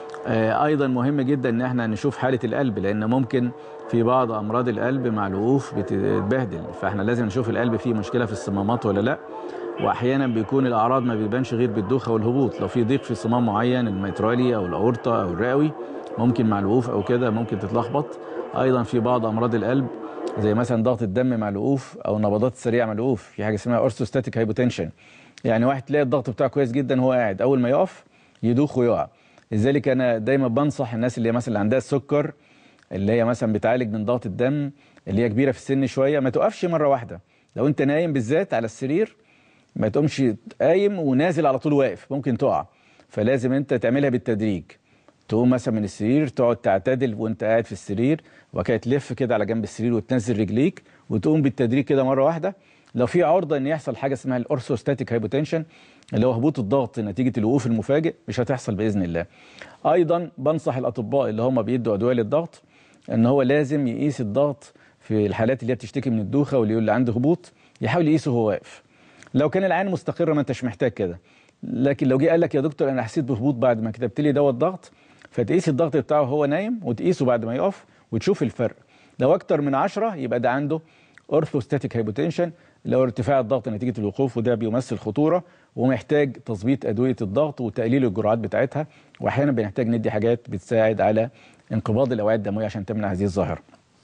آه ايضا مهم جدا ان احنا نشوف حاله القلب لان ممكن في بعض امراض القلب مع الوقوف بتتبهدل فاحنا لازم نشوف القلب فيه مشكله في الصمامات ولا لا واحيانا بيكون الاعراض ما بيبانش غير بالدوخه والهبوط لو في ضيق في صمام معين الميترالي او الاورطه او الرئوي ممكن مع الوقوف او كده ممكن تتلخبط ايضا في بعض امراض القلب زي مثلا ضغط الدم مع الوقوف او النبضات السريعه مع الوقوف في حاجه اسمها اورثوستاتيك هايبوتنشن يعني واحد تلاقي الضغط بتاعه كويس جدا وهو قاعد اول ما يقف يدوخ ويقع لذلك انا دايما بنصح الناس اللي هي مثلا اللي عندها السكر اللي هي مثلا بتعالج من ضغط الدم اللي هي كبيره في السن شويه ما توقفش مره واحده لو انت نايم بالذات على السرير ما تقومش قايم ونازل على طول واقف ممكن تقع فلازم انت تعملها بالتدريج تقوم مثلا من السرير تقعد تعتدل وانت قاعد في السرير وبعد كده تلف كده على جنب السرير وتنزل رجليك وتقوم بالتدريج كده مره واحده لو في عرضه ان يحصل حاجه اسمها الاورثوستاتيك هايبوتنشن اللي هو هبوط الضغط نتيجه الوقوف المفاجئ مش هتحصل باذن الله. ايضا بنصح الاطباء اللي هم بيدوا ادويه للضغط ان هو لازم يقيس الضغط في الحالات اللي هي بتشتكي من الدوخه واللي اللي عنده هبوط يحاول يقيسه وهو واقف. لو كان العين مستقره ما انتش محتاج كده. لكن لو جه قال لك يا دكتور انا حسيت بهبوط بعد ما كتبت لي دواء الضغط فتقيس الضغط بتاعه وهو نايم وتقيسه بعد ما يقف وتشوف الفرق. لو اكتر من 10 يبقى ده عنده اورثوستاتيك هايبوتنشن اللي هو ارتفاع الضغط نتيجه الوقوف وده بيمثل خطوره ومحتاج تظبيط ادويه الضغط وتقليل الجرعات بتاعتها واحيانا بنحتاج ندي حاجات بتساعد على انقباض الاوعيه الدمويه عشان تمنع هذه الظاهره.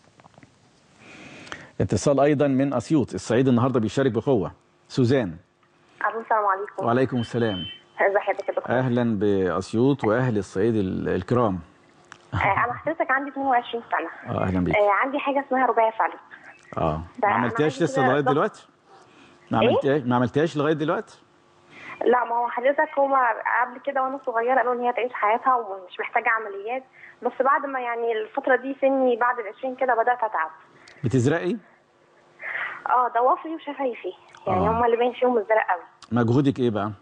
اتصال ايضا من اسيوط الصعيد النهارده بيشارك بقوه سوزان الو السلام عليكم وعليكم السلام ازي حضرتك يا دكتور اهلا باسيوط واهل الصعيد ال- الكرام آه، انا حضرتك عندي 22 سنه اه اهلا بيك آه، عندي حاجه اسمها رباعي فلس اه ده ما أنا عملتهاش عندي لسه كده لغايه ضغط. دلوقتي ما إيه؟ عملتهاش ما عملتهاش لغايه دلوقتي لا ما هو حضرتك هما قبل كده وانا صغيره قالوا ان هي تعيش حياتها ومش محتاجه عمليات بس بعد ما يعني الفتره دي سني بعد ال 20 كده بدات اتعب بتزرقي اه ضوافري وشفايفي يعني آه. هما اللي باين فيهم الزرق قوي مجهودك ايه بقى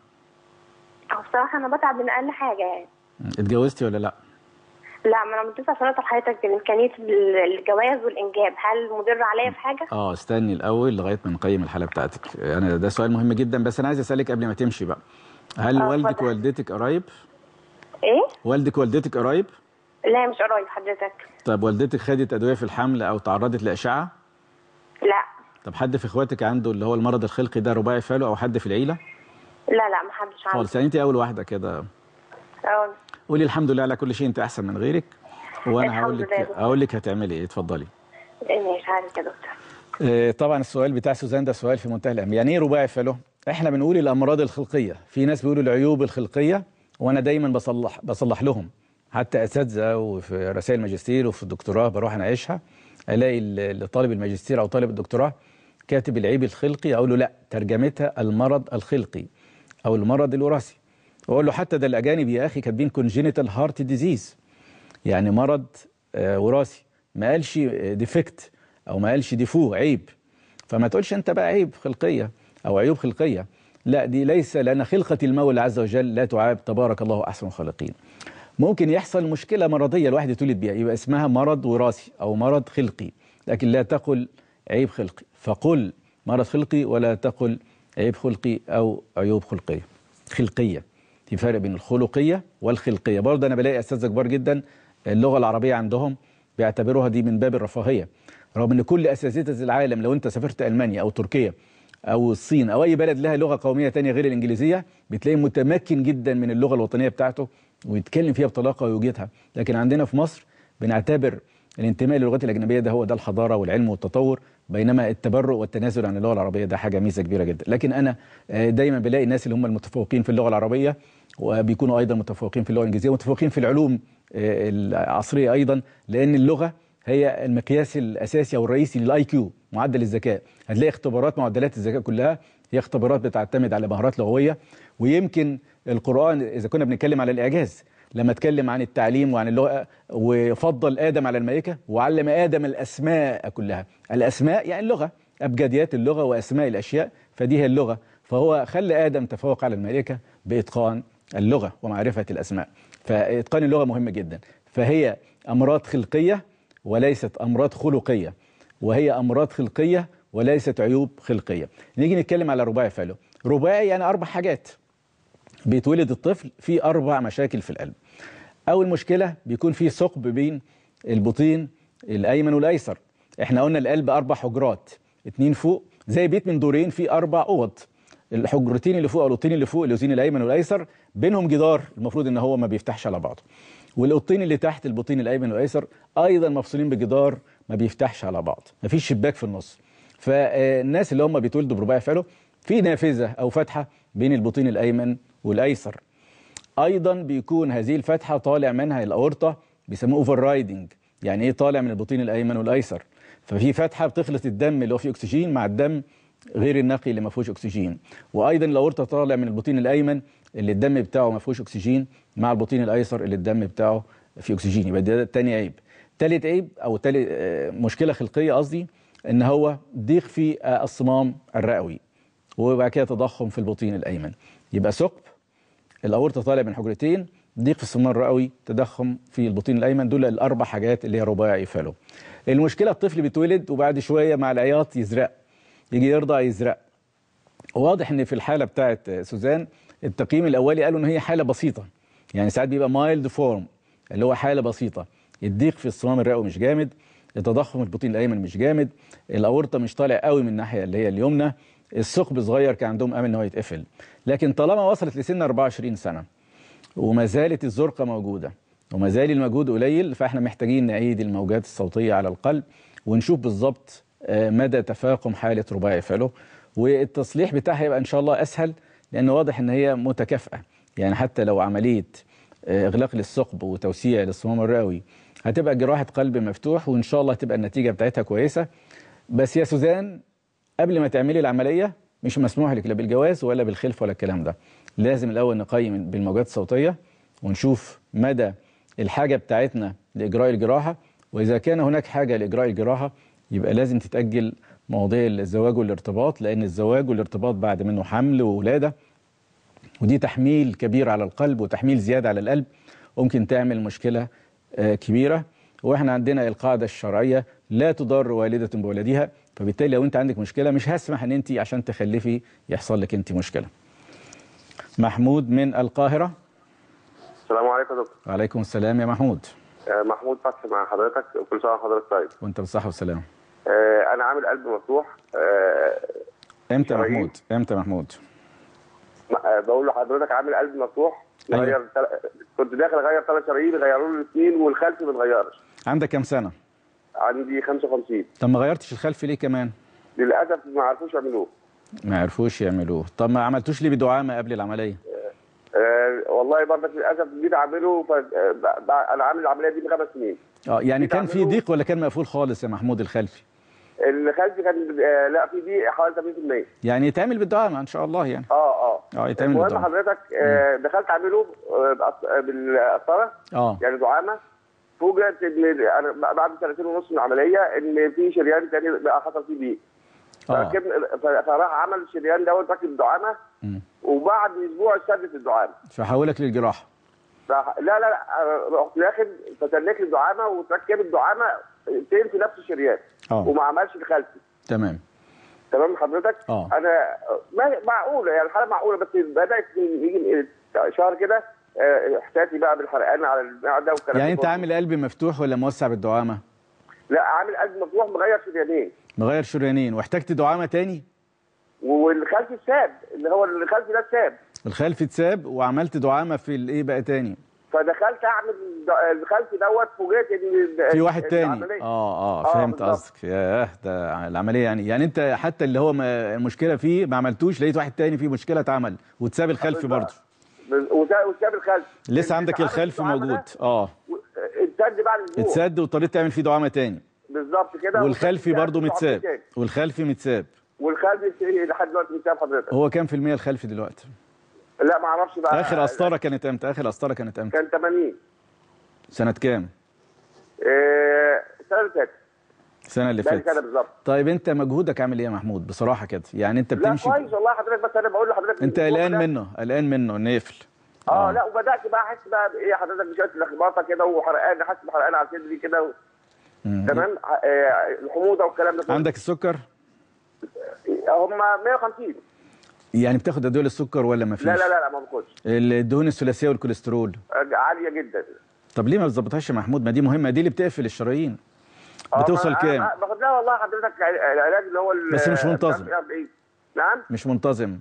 اه بصراحه انا بتعب من اقل حاجه يعني اتجوزتي ولا لا لا ما انا متصله سنه لحضرتك بامكانيه الجواز والانجاب هل مضر عليا في حاجه؟ اه استني الاول لغايه ما نقيم الحاله بتاعتك انا ده سؤال مهم جدا بس انا عايز اسالك قبل ما تمشي بقى هل آه، والدك اتفضل. ووالدتك قرايب ايه؟ والدك ووالدتك قرايب لا مش قريب حضرتك طب والدتك خدت ادويه في الحمل او تعرضت لاشعه لا طب حد في اخواتك عنده اللي هو المرض الخلقي ده رباعي فالو او حد في العيله لا لا ما حدش عنده خالص يعني انت اول واحده كده اه قولي الحمد لله على كل شيء انت احسن من غيرك وانا الحمد هقول لله لك يا دكتور. هقول لك هتعملي ايه اتفضلي مش عارف يا دكتور آه، طبعا السؤال بتاع سوزان ده سؤال في منتهى الاهميه يعني ايه رباعي فالو احنا بنقول الامراض الخلقيه في ناس بيقولوا العيوب الخلقيه وانا دايما بصلح بصلح لهم حتى اساتذه وفي رسائل الماجستير وفي الدكتوراه بروح اناقشها الاقي ال- طالب الماجستير او طالب الدكتوراه كاتب العيب الخلقي اقول له لا ترجمتها المرض الخلقي او المرض الوراثي واقول له حتى ده الاجانب يا اخي كاتبين كونجينيتال هارت ديزيز يعني مرض آه، وراثي ما قالش ديفكت او ما قالش ديفو عيب فما تقولش انت بقى عيب خلقيه او عيوب خلقيه لا دي ليس لان خلقه المولى عز وجل لا تعاب تبارك الله احسن الخالقين ممكن يحصل مشكله مرضيه الواحد يتولد بيها يبقى اسمها مرض وراثي او مرض خلقي لكن لا تقل عيب خلقي فقل مرض خلقي ولا تقل عيب خلقي او عيوب خلقيه خلقيه في فرق بين الخلقيه والخلقيه برضه انا بلاقي اساتذه كبار جدا اللغه العربيه عندهم بيعتبروها دي من باب الرفاهيه رغم ان كل اساتذه العالم لو انت سافرت المانيا او تركيا او الصين او اي بلد لها لغه قوميه تانية غير الانجليزيه بتلاقيه متمكن جدا من اللغه الوطنيه بتاعته ويتكلم فيها بطلاقه ويوجدها لكن عندنا في مصر بنعتبر الانتماء للغات الاجنبيه ده هو ده الحضاره والعلم والتطور بينما التبرؤ والتنازل عن اللغه العربيه ده حاجه ميزه كبيره جدا لكن انا آه، دايما بلاقي الناس اللي هم المتفوقين في اللغه العربيه وبيكونوا ايضا متفوقين في اللغه الانجليزيه ومتفوقين في العلوم آه، العصريه ايضا لان اللغه هي المقياس الاساسي او الرئيسي للاي كيو معدل الذكاء هتلاقي اختبارات معدلات الذكاء كلها هي اختبارات بتعتمد على مهارات لغويه ويمكن القران اذا كنا بنتكلم على الاعجاز لما اتكلم عن التعليم وعن اللغه وفضل ادم على الملائكه وعلم ادم الاسماء كلها الاسماء يعني اللغه ابجديات اللغه واسماء الاشياء فدي هي اللغه فهو خلى ادم تفوق على الملائكه باتقان اللغه ومعرفه الاسماء فاتقان اللغه مهم جدا فهي امراض خلقيه وليست امراض خلقيه وهي امراض خلقيه وليست عيوب خلقيه نيجي نتكلم على رباعي فالو رباعي يعني اربع حاجات بيتولد الطفل في اربع مشاكل في القلب اول مشكله بيكون في ثقب بين البطين الايمن والايسر احنا قلنا القلب اربع حجرات اتنين فوق زي بيت من دورين في اربع اوض الحجرتين اللي فوق او الاوضتين اللي فوق الاذين الايمن والايسر بينهم جدار المفروض ان هو ما بيفتحش على بعضه والاوضتين اللي تحت البطين الايمن والايسر ايضا مفصولين بجدار ما بيفتحش على بعض مفيش شباك في النص فالناس اللي هم بيتولدوا برباعي فالو في نافذه او فتحه بين البطين الايمن والايسر ايضا بيكون هذه الفتحه طالع منها الاورطه بيسموه اوفر رايدنج يعني ايه طالع من البطين الايمن والايسر ففي فتحه بتخلط الدم اللي هو فيه اكسجين مع الدم غير النقي اللي ما فيهوش اكسجين وايضا الاورطه طالع من البطين الايمن اللي الدم بتاعه ما فيهوش اكسجين مع البطين الايسر اللي الدم بتاعه فيه اكسجين يبقى ده تاني عيب تالت عيب او تالت آه، مشكله خلقيه قصدي ان هو ضيق في آه، الصمام الرئوي وبعد كده تضخم في البطين الايمن يبقى ثقب الاورطه طالع من حجرتين ضيق في الصمام الرئوي تضخم في البطين الايمن دول الاربع حاجات اللي هي رباعي فالو المشكله الطفل بيتولد وبعد شويه مع العياط يزرق يجي يرضع يزرق واضح ان في الحاله بتاعت سوزان التقييم الاولي قالوا ان هي حاله بسيطه يعني ساعات بيبقى مايلد فورم اللي هو حاله بسيطه الضيق في الصمام الرئوي مش جامد التضخم في البطين الايمن مش جامد الاورطه مش طالع قوي من الناحيه اللي هي اليمنى الثقب صغير كان عندهم امل ان هو يتقفل لكن طالما وصلت لسن 24 سنه وما زالت الزرقه موجوده وما زال المجهود قليل فاحنا محتاجين نعيد الموجات الصوتيه على القلب ونشوف بالظبط آه، مدى تفاقم حاله رباعي فالو والتصليح بتاعها يبقى ان شاء الله اسهل لان واضح ان هي متكافئه يعني حتى لو عمليه آه، اغلاق للثقب وتوسيع للصمام الرئوي هتبقى جراحه قلب مفتوح وان شاء الله هتبقى النتيجه بتاعتها كويسه بس يا سوزان قبل ما تعملي العمليه مش مسموح لك لا بالجواز ولا بالخلف ولا الكلام ده لازم الاول نقيم بالموجات الصوتيه ونشوف مدى الحاجه بتاعتنا لاجراء الجراحه واذا كان هناك حاجه لاجراء الجراحه يبقى لازم تتاجل مواضيع الزواج والارتباط لان الزواج والارتباط بعد منه حمل وولاده ودي تحميل كبير على القلب وتحميل زياده على القلب ممكن تعمل مشكله آه، كبيره واحنا عندنا القاعده الشرعيه لا تضار والده بولدها فبالتالي لو انت عندك مشكله مش هسمح ان انت عشان تخلفي يحصل لك انت مشكله محمود من القاهره السلام عليكم يا دكتور وعليكم السلام يا محمود آه، محمود فتحي مع حضرتك وكل سنه وحضرتك طيب وانت بالصحه والسلامه آه، انا عامل قلب مفتوح آه، امتى يا شرايين. محمود امتى يا محمود م- آه، بقول لحضرتك عامل قلب مفتوح أيوة. غير تل... كنت داخل اغير ثلاث شرايين غيروا لي الاثنين والخلفي ما اتغيرش عندك كام سنه عندي 55 طب ما غيرتش الخلفي ليه كمان للاسف ما عرفوش يعملوه ما عرفوش يعملوه طب ما عملتوش ليه بدعامه قبل العمليه آه، والله برضك للاسف جيت اعمله ف... آه، ب- ب- انا عامل العمليه دي من خمس سنين اه يعني كان في بتعملوه؟ ضيق ولا كان مقفول خالص يا محمود الخلفي الخلفي كان آه، لا في دي حوالي 80% يعني يتعمل بالدعامه ان شاء الله يعني اه اه اه يتعمل المهم بالدعامه حضرتك آه، دخلت اعمله آه، بقص- آه، بالقسطره اه يعني دعامه فوجئت ان انا بعد سنتين ونص من العمليه ان في شريان تاني بقى حصل فيه ضيق اه فركبنا- ف- فراح عمل الشريان دوت ركب الدعامه مم. وبعد اسبوع اتسدت الدعامه فحولك للجراحه فح- لا لا لا آه، رحت داخل فتنك لي الدعامه وتركب الدعامه تين في نفس الشريان اه وما عملش الخلفي تمام تمام حضرتك اه. انا ما- معقوله يعني الحاله معقوله بس بدات يجي شهر كده آه، احساسي بقى بالحرقان على المعده والكلام يعني ده انت كله. عامل قلب مفتوح ولا موسع بالدعامه لا عامل قلب مفتوح مغير شريانين مغير شريانين واحتجت دعامه تاني والخلفي الساب اللي هو الخلفي ده الساب الخلفي اتساب وعملت دعامه في الايه بقى تاني فدخلت اعمل د- الخلفي دوت فوجئت ان ال- في واحد تاني العملية- اه اه آه، فهمت بالظبط. قصدك ياه ده العمليه يعني يعني انت حتى اللي هو ما- المشكله فيه ما عملتوش لقيت واحد تاني فيه مشكله اتعمل واتساب الخلفي بالظبط. برضه بز- وسا- وساب الخلفي لسه عندك عمل الخلفي الدعامة موجود ده اه و- اتسد بعد اسبوع اتسد واضطريت تعمل فيه دعامه تاني بالظبط كده والخلفي وساب برضه الدعامة متساب تاني. والخلفي متساب والخلفي لحد دلوقتي متساب حضرتك هو كام في المية الخلفي دلوقتي؟ لا ما اعرفش بقى اخر قسطره كانت امتى؟ اخر قسطره كانت امتى؟ كان 80 سنه كام؟ آه، السنه اللي فاتت السنه اللي بقالي كده فاتت بالظبط طيب انت مجهودك عامل ايه يا محمود بصراحه كده يعني انت لا بتمشي كويس والله حضرتك بس انا بقول لحضرتك انت الأسبوع قلقان ده- منه قلقان منه انه يقفل اه لا وبدات بقى احس بقى بايه حضرتك بشويه لخبطه كده وحرقان حاسس بحرقان على صدري كده و- مم. تمام آه، الحموضه والكلام ده كله. عندك السكر؟ هم 150 يعني بتاخد ادويه للسكر ولا ما فيش؟ لا لا لا لا ما باخدش الدهون الثلاثيه والكوليسترول آه، عاليه جدا طب ليه ما بتظبطهاش يا محمود؟ ما دي مهمه دي اللي بتقفل الشرايين آه، بتوصل ما- كام؟ أنا باخد لها والله حضرتك العلاج اللي هو ال- بس مش منتظم. مش عارف إيه. نعم مش منتظم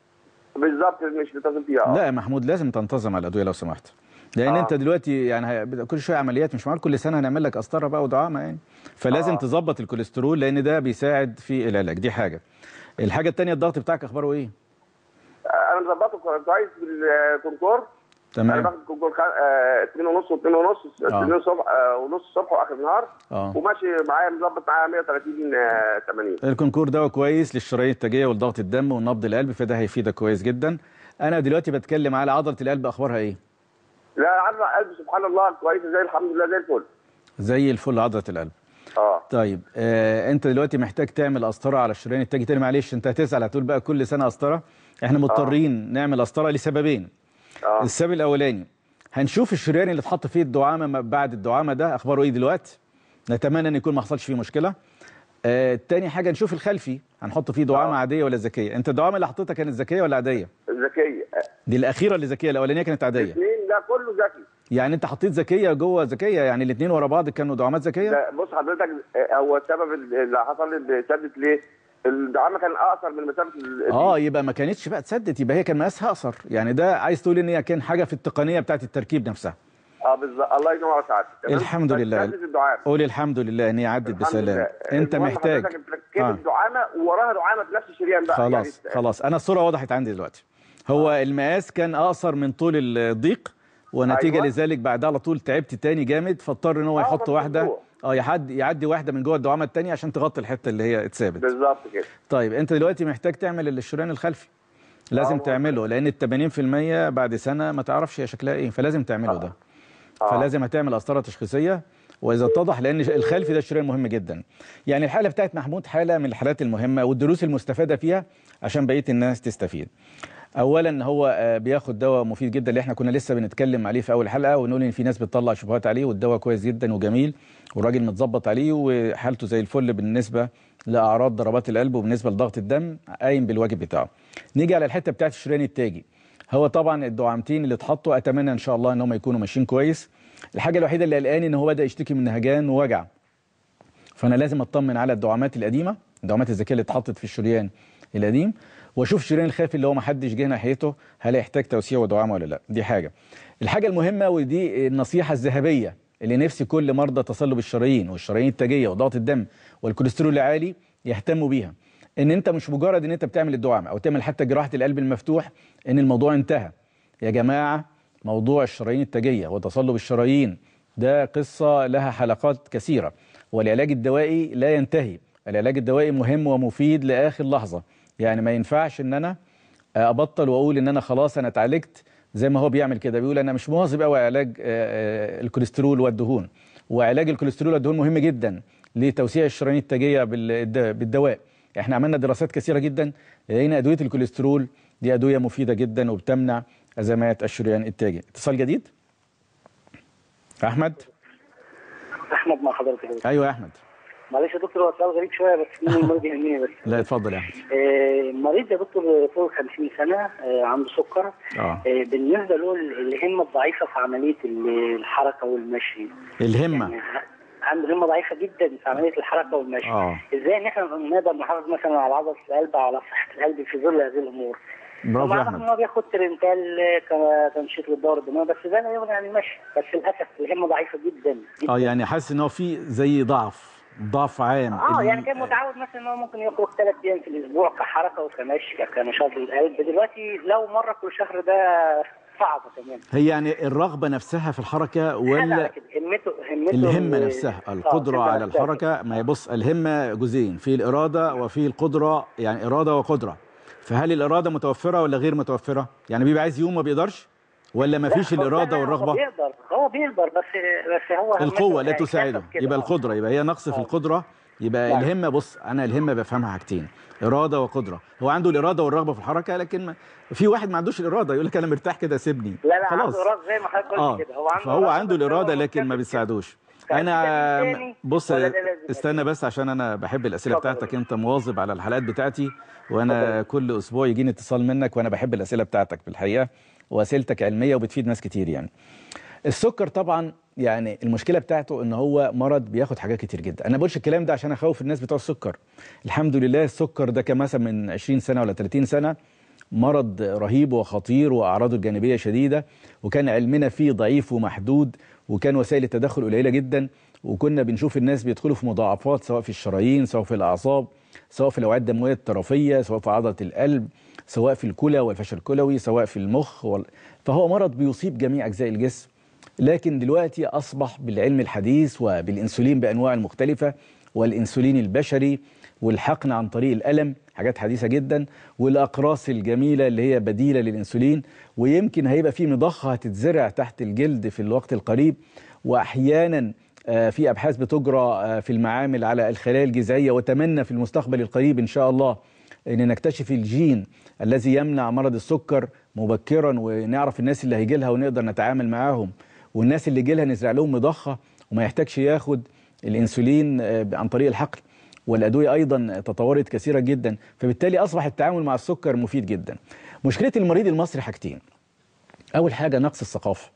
بالظبط مش منتظم فيها آه. لا يا محمود لازم تنتظم على الادويه لو سمحت لان آه. انت دلوقتي يعني هي- كل شويه عمليات مش معقول كل سنه هنعمل لك قسطره بقى ودعامه يعني فلازم آه. تظبط الكوليسترول لان ده بيساعد في العلاج دي حاجه الحاجه الثانيه الضغط بتاعك اخباره ايه انا مظبطه كويس بالكونكور انا تمام باخد كونكور 2 ونص و2 ونص آه. 2 الصبح آه، ونص الصبح واخر النهار اه وماشي معايا مظبط معايا 130 آه، 80 الكونكور ده كويس للشرايين التاجيه والضغط الدم ونبض القلب فده هيفيدك كويس جدا انا دلوقتي بتكلم على عضله القلب اخبارها ايه لا عارف قلبي سبحان الله كويس زي الحمد لله زي الفل زي الفل عضله القلب اه طيب آه انت دلوقتي محتاج تعمل قسطره على الشريان التاجي تاني معلش انت هتزعل هتقول بقى كل سنه قسطره احنا مضطرين نعمل قسطره لسببين اه السبب الاولاني هنشوف الشريان اللي اتحط فيه الدعامه ما بعد الدعامه ده اخباره ايه دلوقتي نتمنى ان يكون ما حصلش فيه مشكله آه تاني حاجه نشوف الخلفي هنحط فيه دعامه آه. عاديه ولا ذكيه انت الدعامه اللي حطيتها كانت ذكيه ولا عاديه ذكيه دي الاخيره اللي ذكيه الاولانيه كانت عاديه الاثنين ده كله ذكي يعني انت حطيت ذكيه جوه ذكيه يعني الاثنين ورا بعض كانوا دعامات ذكيه ده بص حضرتك آه، هو السبب اللي حصل لي سدت ليه؟ الدعامه كان اقصر من مسافه ال- اه يبقى ما كانتش بقى اتسدت يبقى هي كان مقاسها اقصر يعني ده عايز تقول ان هي كان حاجه في التقنيه بتاعت التركيب نفسها اه بالظبط الله ينور على سعادتك تمام؟ الحمد لله. سدت الدعامه قول الحمد لله ان هي عدت الحمد بسلام لله. انت المهم محتاج حضرتك ركبت آه. الدعامه ووراها دعامه في نفس الشريان بقى خلاص يعني خلاص انا الصوره وضحت عندي دلوقتي هو المقاس كان اقصر من طول الضيق ونتيجه أيوة. لذلك بعدها على طول تعبت تاني جامد فاضطر ان هو آه، يحط مظبوط. واحده اه يحد يعدي واحده من جوه الدعامه الثانيه عشان تغطي الحته اللي هي اتثابت بالظبط كده طيب انت دلوقتي محتاج تعمل الشريان الخلفي لازم آه، تعمله لان ال 80% بعد سنه ما تعرفش هي شكلها ايه فلازم تعمله ده آه. فلازم هتعمل قسطره تشخيصيه واذا اتضح لان الخلفي ده الشريان مهم جدا يعني الحاله بتاعت محمود حاله من الحالات المهمه والدروس المستفاده فيها عشان بقيه الناس تستفيد اولا هو آه، بياخد دواء مفيد جدا اللي احنا كنا لسه بنتكلم عليه في اول حلقه ونقول ان في ناس بتطلع شبهات عليه والدواء كويس جدا وجميل والراجل متظبط عليه وحالته زي الفل بالنسبه لاعراض ضربات القلب وبالنسبه لضغط الدم قايم بالواجب بتاعه نيجي على الحته بتاعت الشريان التاجي هو طبعا الدعامتين اللي اتحطوا اتمنى ان شاء الله ان هم يكونوا ماشيين كويس الحاجه الوحيده اللي قلقاني ان هو بدا يشتكي من نهجان ووجع فانا لازم اطمن على الدعامات القديمه الدعامات الذكيه اللي اتحطت في الشريان القديم واشوف الشريان الخافي اللي هو ما حدش جه ناحيته هل يحتاج توسيع ودعامه ولا لا دي حاجه الحاجه المهمه ودي النصيحه الذهبيه اللي نفسي كل مرضى تصلب الشرايين والشرايين التاجيه وضغط الدم والكوليسترول العالي يهتموا بيها ان انت مش مجرد ان انت بتعمل الدعامه او تعمل حتى جراحه القلب المفتوح ان الموضوع انتهى يا جماعه موضوع الشرايين التاجيه وتصلب الشرايين ده قصه لها حلقات كثيره والعلاج الدوائي لا ينتهي العلاج الدوائي مهم ومفيد لاخر لحظه يعني ما ينفعش ان انا ابطل واقول ان انا خلاص انا اتعالجت زي ما هو بيعمل كده بيقول انا مش مواظب قوي على علاج آه، آه، الكوليسترول والدهون وعلاج الكوليسترول والدهون مهم جدا لتوسيع الشرايين التاجيه بالد- بالدواء احنا عملنا دراسات كثيره جدا لقينا ادويه الكوليسترول دي ادويه مفيده جدا وبتمنع ازمات الشريان التاجي اتصال جديد احمد احمد مع حضرتك ايوه يا احمد معلش يا دكتور هو سؤال غريب شويه بس مين المريض يهمني بس لا اتفضل يا احمد آه، المريض يا دكتور فوق 50 سنه آه، عنده سكر اه آه، بالنسبه له الهمه الضعيفه في عمليه ال- الحركه والمشي الهمه يعني عنده همه ضعيفه جدا في عمليه الحركه والمشي اه ازاي ان احنا نقدر نحافظ مثلا على عضله القلب على صحه القلب في ظل هذه الامور برافو يا ومع ان احمد هو بياخد ترنتال كتنشيط للدوره الدمويه بس ده لا يغني عن المشي بس للاسف الهمه ضعيفه جدا جدا اه يعني حاسس ان هو في زي ضعف ضعف عام اه ال- يعني كان متعود مثلا ان هو ممكن يخرج ثلاث ايام في الاسبوع كحركه وكمشي كنشاط للقلب دلوقتي لو مره كل شهر ده صعب كمان هي يعني الرغبه نفسها في الحركه هذا ولا على كده همته همته الهمة ال- نفسها آه، القدرة الهمة على نفسها. الحركة ما يبص الهمة جزئين في الإرادة وفي القدرة يعني إرادة وقدرة فهل الإرادة متوفرة ولا غير متوفرة يعني بيبقى عايز يوم ما بيقدرش ولا ما لا، فيش هو الإرادة لا، هو والرغبة بيقدر هو بيقدر بس بس هو همته القوة لا يعني تساعده كسب كده. يبقى القدرة يبقى هي نقص في آه. القدرة يبقى نعم. الهمة بص أنا الهمة بفهمها حاجتين إرادة وقدرة هو عنده الإرادة والرغبة في الحركة لكن ما في واحد ما عندوش الإرادة يقول لك أنا مرتاح كده سيبني لا لا خلاص عنده إرادة زي ما حضرتك قلت اه كده هو عنده فهو إرادة عنده بس هو الإرادة لكن ما مكتفي بيساعدوش كده. انا كان في تاني بص ولا ده لازم استنى بس عشان انا بحب الاسئله اتفضل. بتاعتك انت مواظب على الحلقات بتاعتي وانا كل اسبوع يجيني اتصال منك وانا بحب الاسئله بتاعتك في الحقيقه واسئلتك علميه وبتفيد ناس كتير يعني السكر طبعا يعني المشكله بتاعته ان هو مرض بياخد حاجات كتير جدا انا بقولش الكلام ده عشان اخوف الناس بتوع السكر الحمد لله السكر ده كان مثلا من 20 سنه ولا 30 سنه مرض رهيب وخطير واعراضه الجانبيه شديده وكان علمنا فيه ضعيف ومحدود وكان وسائل التدخل قليله جدا وكنا بنشوف الناس بيدخلوا في مضاعفات سواء في الشرايين سواء في الاعصاب سواء في الاوعيه الدمويه الطرفيه سواء في عضله القلب سواء في الكلى والفشل الكلوي سواء في المخ وال... فهو مرض بيصيب جميع اجزاء الجسم لكن دلوقتي اصبح بالعلم الحديث وبالانسولين بانواع المختلفه والانسولين البشري والحقن عن طريق الالم حاجات حديثه جدا والاقراص الجميله اللي هي بديله للانسولين ويمكن هيبقى في مضخه هتتزرع تحت الجلد في الوقت القريب واحيانا آه، في ابحاث بتجرى آه، في المعامل على الخلايا الجذعيه واتمنى في المستقبل القريب ان شاء الله ان نكتشف الجين الذي يمنع مرض السكر مبكرا ونعرف الناس اللي هيجي لها ونقدر نتعامل معاهم والناس اللي يجي لها نزرع لهم مضخه وما يحتاجش ياخد الانسولين آه، عن طريق الحقن والادويه ايضا تطورت كثيرا جدا فبالتالي اصبح التعامل مع السكر مفيد جدا مشكله المريض المصري حاجتين اول حاجه نقص الثقافه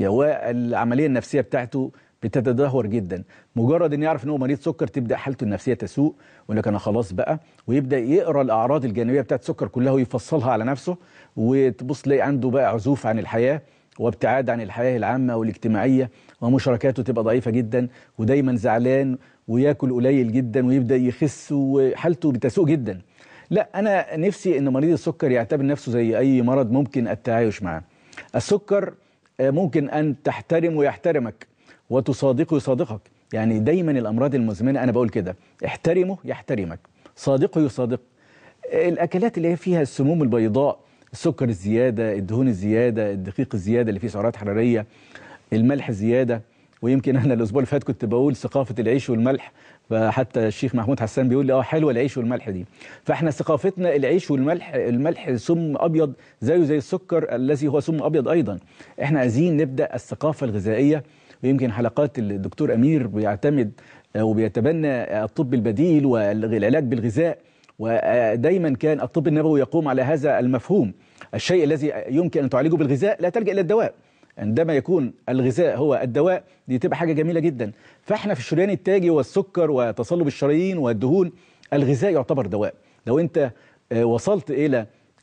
والعمليه النفسيه بتاعته بتتدهور جدا مجرد ان يعرف ان هو مريض سكر تبدا حالته النفسيه تسوء ويقول لك انا خلاص بقى ويبدا يقرا الاعراض الجانبيه بتاعت السكر كلها ويفصلها على نفسه وتبص تلاقي عنده بقى عزوف عن الحياه وابتعاد عن الحياه العامه والاجتماعيه ومشاركاته تبقى ضعيفه جدا ودايما زعلان وياكل قليل جدا ويبدا يخس وحالته بتسوء جدا لا انا نفسي ان مريض السكر يعتبر نفسه زي اي مرض ممكن التعايش معاه السكر آه، ممكن ان تحترم ويحترمك وتصادقه يصادقك يعني دايما الامراض المزمنه انا بقول كده احترمه يحترمك صادقه يصادق الاكلات اللي هي فيها السموم البيضاء السكر الزياده الدهون الزياده الدقيق الزياده اللي فيه سعرات حراريه الملح الزياده ويمكن انا الاسبوع اللي فات كنت بقول ثقافه العيش والملح فحتى الشيخ محمود حسان بيقول لي اه حلوه العيش والملح دي فاحنا ثقافتنا العيش والملح الملح سم ابيض زيه زي السكر الذي هو سم ابيض ايضا احنا عايزين نبدا الثقافه الغذائيه ويمكن حلقات الدكتور امير بيعتمد آه، وبيتبنى الطب البديل والعلاج بالغذاء ودايما كان الطب النبوي يقوم على هذا المفهوم الشيء الذي يمكن ان تعالجه بالغذاء لا تلجا الى الدواء عندما يكون الغذاء هو الدواء دي تبقى حاجه جميله جدا فاحنا في الشريان التاجي والسكر وتصلب الشرايين والدهون الغذاء يعتبر دواء لو انت آه، وصلت الى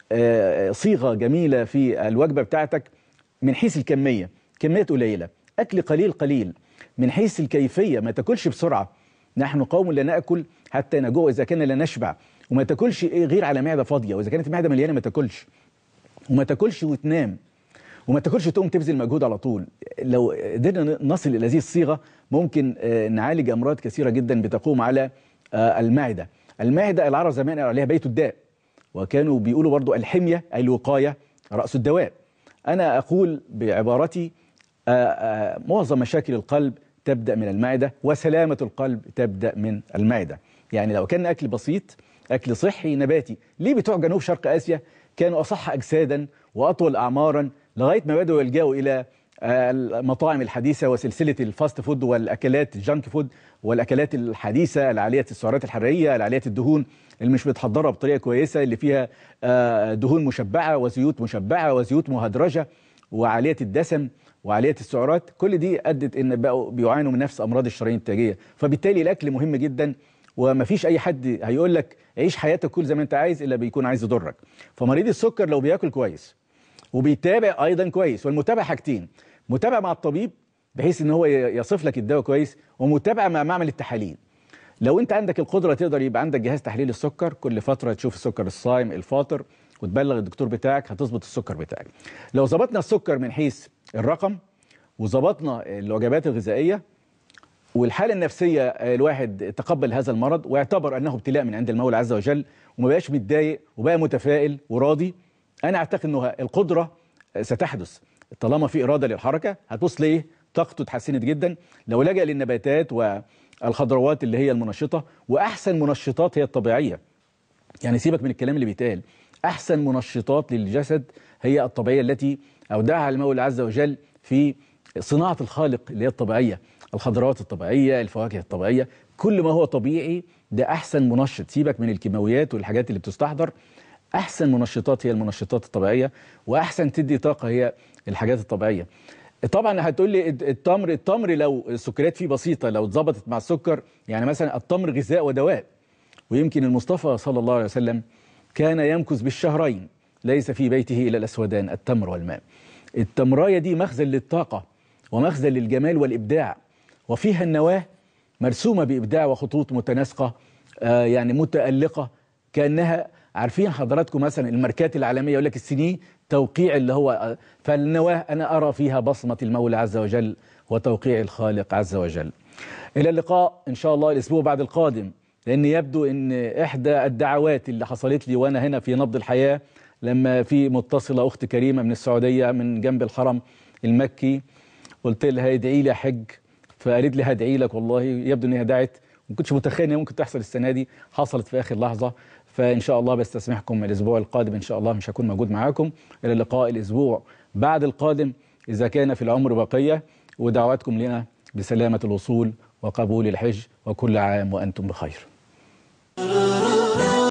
آه، صيغه جميله في الوجبه بتاعتك من حيث الكميه كميات قليله اكل قليل قليل من حيث الكيفيه ما تاكلش بسرعه نحن قوم لا ناكل حتى نجوع اذا كان لا نشبع وما تاكلش إيه غير على معده فاضيه واذا كانت المعده مليانه ما تاكلش وما تاكلش وتنام وما تاكلش تقوم تبذل مجهود على طول لو قدرنا نصل الى هذه الصيغه ممكن آه، نعالج امراض كثيره جدا بتقوم على آه، المعده المعده العرب زمان قالوا عليها بيت الداء وكانوا بيقولوا برضو الحميه اي الوقايه راس الدواء انا اقول بعبارتي آه، آه، معظم مشاكل القلب تبدا من المعده وسلامه القلب تبدا من المعده يعني لو كان اكل بسيط اكل صحي نباتي ليه بتوع جنوب شرق اسيا كانوا اصح اجسادا واطول اعمارا لغايه ما بداوا يلجأوا الى آه، المطاعم الحديثه وسلسله الفاست فود والاكلات الجانك فود والاكلات الحديثه العاليه السعرات الحراريه العاليه الدهون اللي مش متحضره بطريقه كويسه اللي فيها آه، دهون مشبعه وزيوت مشبعه وزيوت مهدرجه وعاليه الدسم وعاليه السعرات كل دي ادت ان بقوا بيعانوا من نفس امراض الشرايين التاجيه فبالتالي الاكل مهم جدا ومفيش اي حد هيقول لك عيش حياتك كل زي ما انت عايز الا بيكون عايز يضرك فمريض السكر لو بياكل كويس وبيتابع ايضا كويس والمتابعه حاجتين متابعه مع الطبيب بحيث ان هو يصف لك الدواء كويس ومتابعه مع معمل التحاليل لو انت عندك القدره تقدر يبقى عندك جهاز تحليل السكر كل فتره تشوف السكر الصايم الفاطر وتبلغ الدكتور بتاعك هتظبط السكر بتاعك لو ظبطنا السكر من حيث الرقم وظبطنا الوجبات الغذائيه والحاله النفسيه آه، الواحد تقبل هذا المرض واعتبر انه ابتلاء من عند المولى عز وجل وما بقاش متضايق وبقى متفائل وراضي انا اعتقد انه القدره ستحدث طالما في اراده للحركه هتبص ليه طاقته اتحسنت جدا لو لجأ للنباتات والخضروات اللي هي المنشطه واحسن منشطات هي الطبيعيه يعني سيبك من الكلام اللي بيتقال احسن منشطات للجسد هي الطبيعيه التي اودعها المولى عز وجل في صناعه الخالق اللي هي الطبيعيه الخضروات الطبيعيه الفواكه الطبيعيه كل ما هو طبيعي ده احسن منشط سيبك من الكيماويات والحاجات اللي بتستحضر احسن منشطات هي المنشطات الطبيعيه واحسن تدي طاقه هي الحاجات الطبيعيه طبعا هتقول لي التمر التمر لو السكريات فيه بسيطه لو اتظبطت مع السكر يعني مثلا التمر غذاء ودواء ويمكن المصطفى صلى الله عليه وسلم كان يمكث بالشهرين ليس في بيته الا الاسودان التمر والماء التمرايه دي مخزن للطاقه ومخزن للجمال والابداع وفيها النواه مرسومه بابداع وخطوط متناسقه آه يعني متالقه كانها عارفين حضراتكم مثلا الماركات العالميه يقول لك السنيه توقيع اللي هو فالنواه انا ارى فيها بصمه المولى عز وجل وتوقيع الخالق عز وجل. الى اللقاء ان شاء الله الاسبوع بعد القادم لان يبدو ان احدى الدعوات اللي حصلت لي وانا هنا في نبض الحياه لما في متصله اخت كريمه من السعوديه من جنب الحرم المكي قلت لها ادعي لي حج فقالت لي هدعي لك والله يبدو ان هي دعت ما كنتش متخيل ان هي ممكن تحصل السنه دي حصلت في اخر لحظه فان شاء الله بستسمحكم الاسبوع القادم ان شاء الله مش هكون موجود معاكم الى اللقاء الاسبوع بعد القادم اذا كان في العمر بقيه ودعواتكم لنا بسلامه الوصول وقبول الحج وكل عام وانتم بخير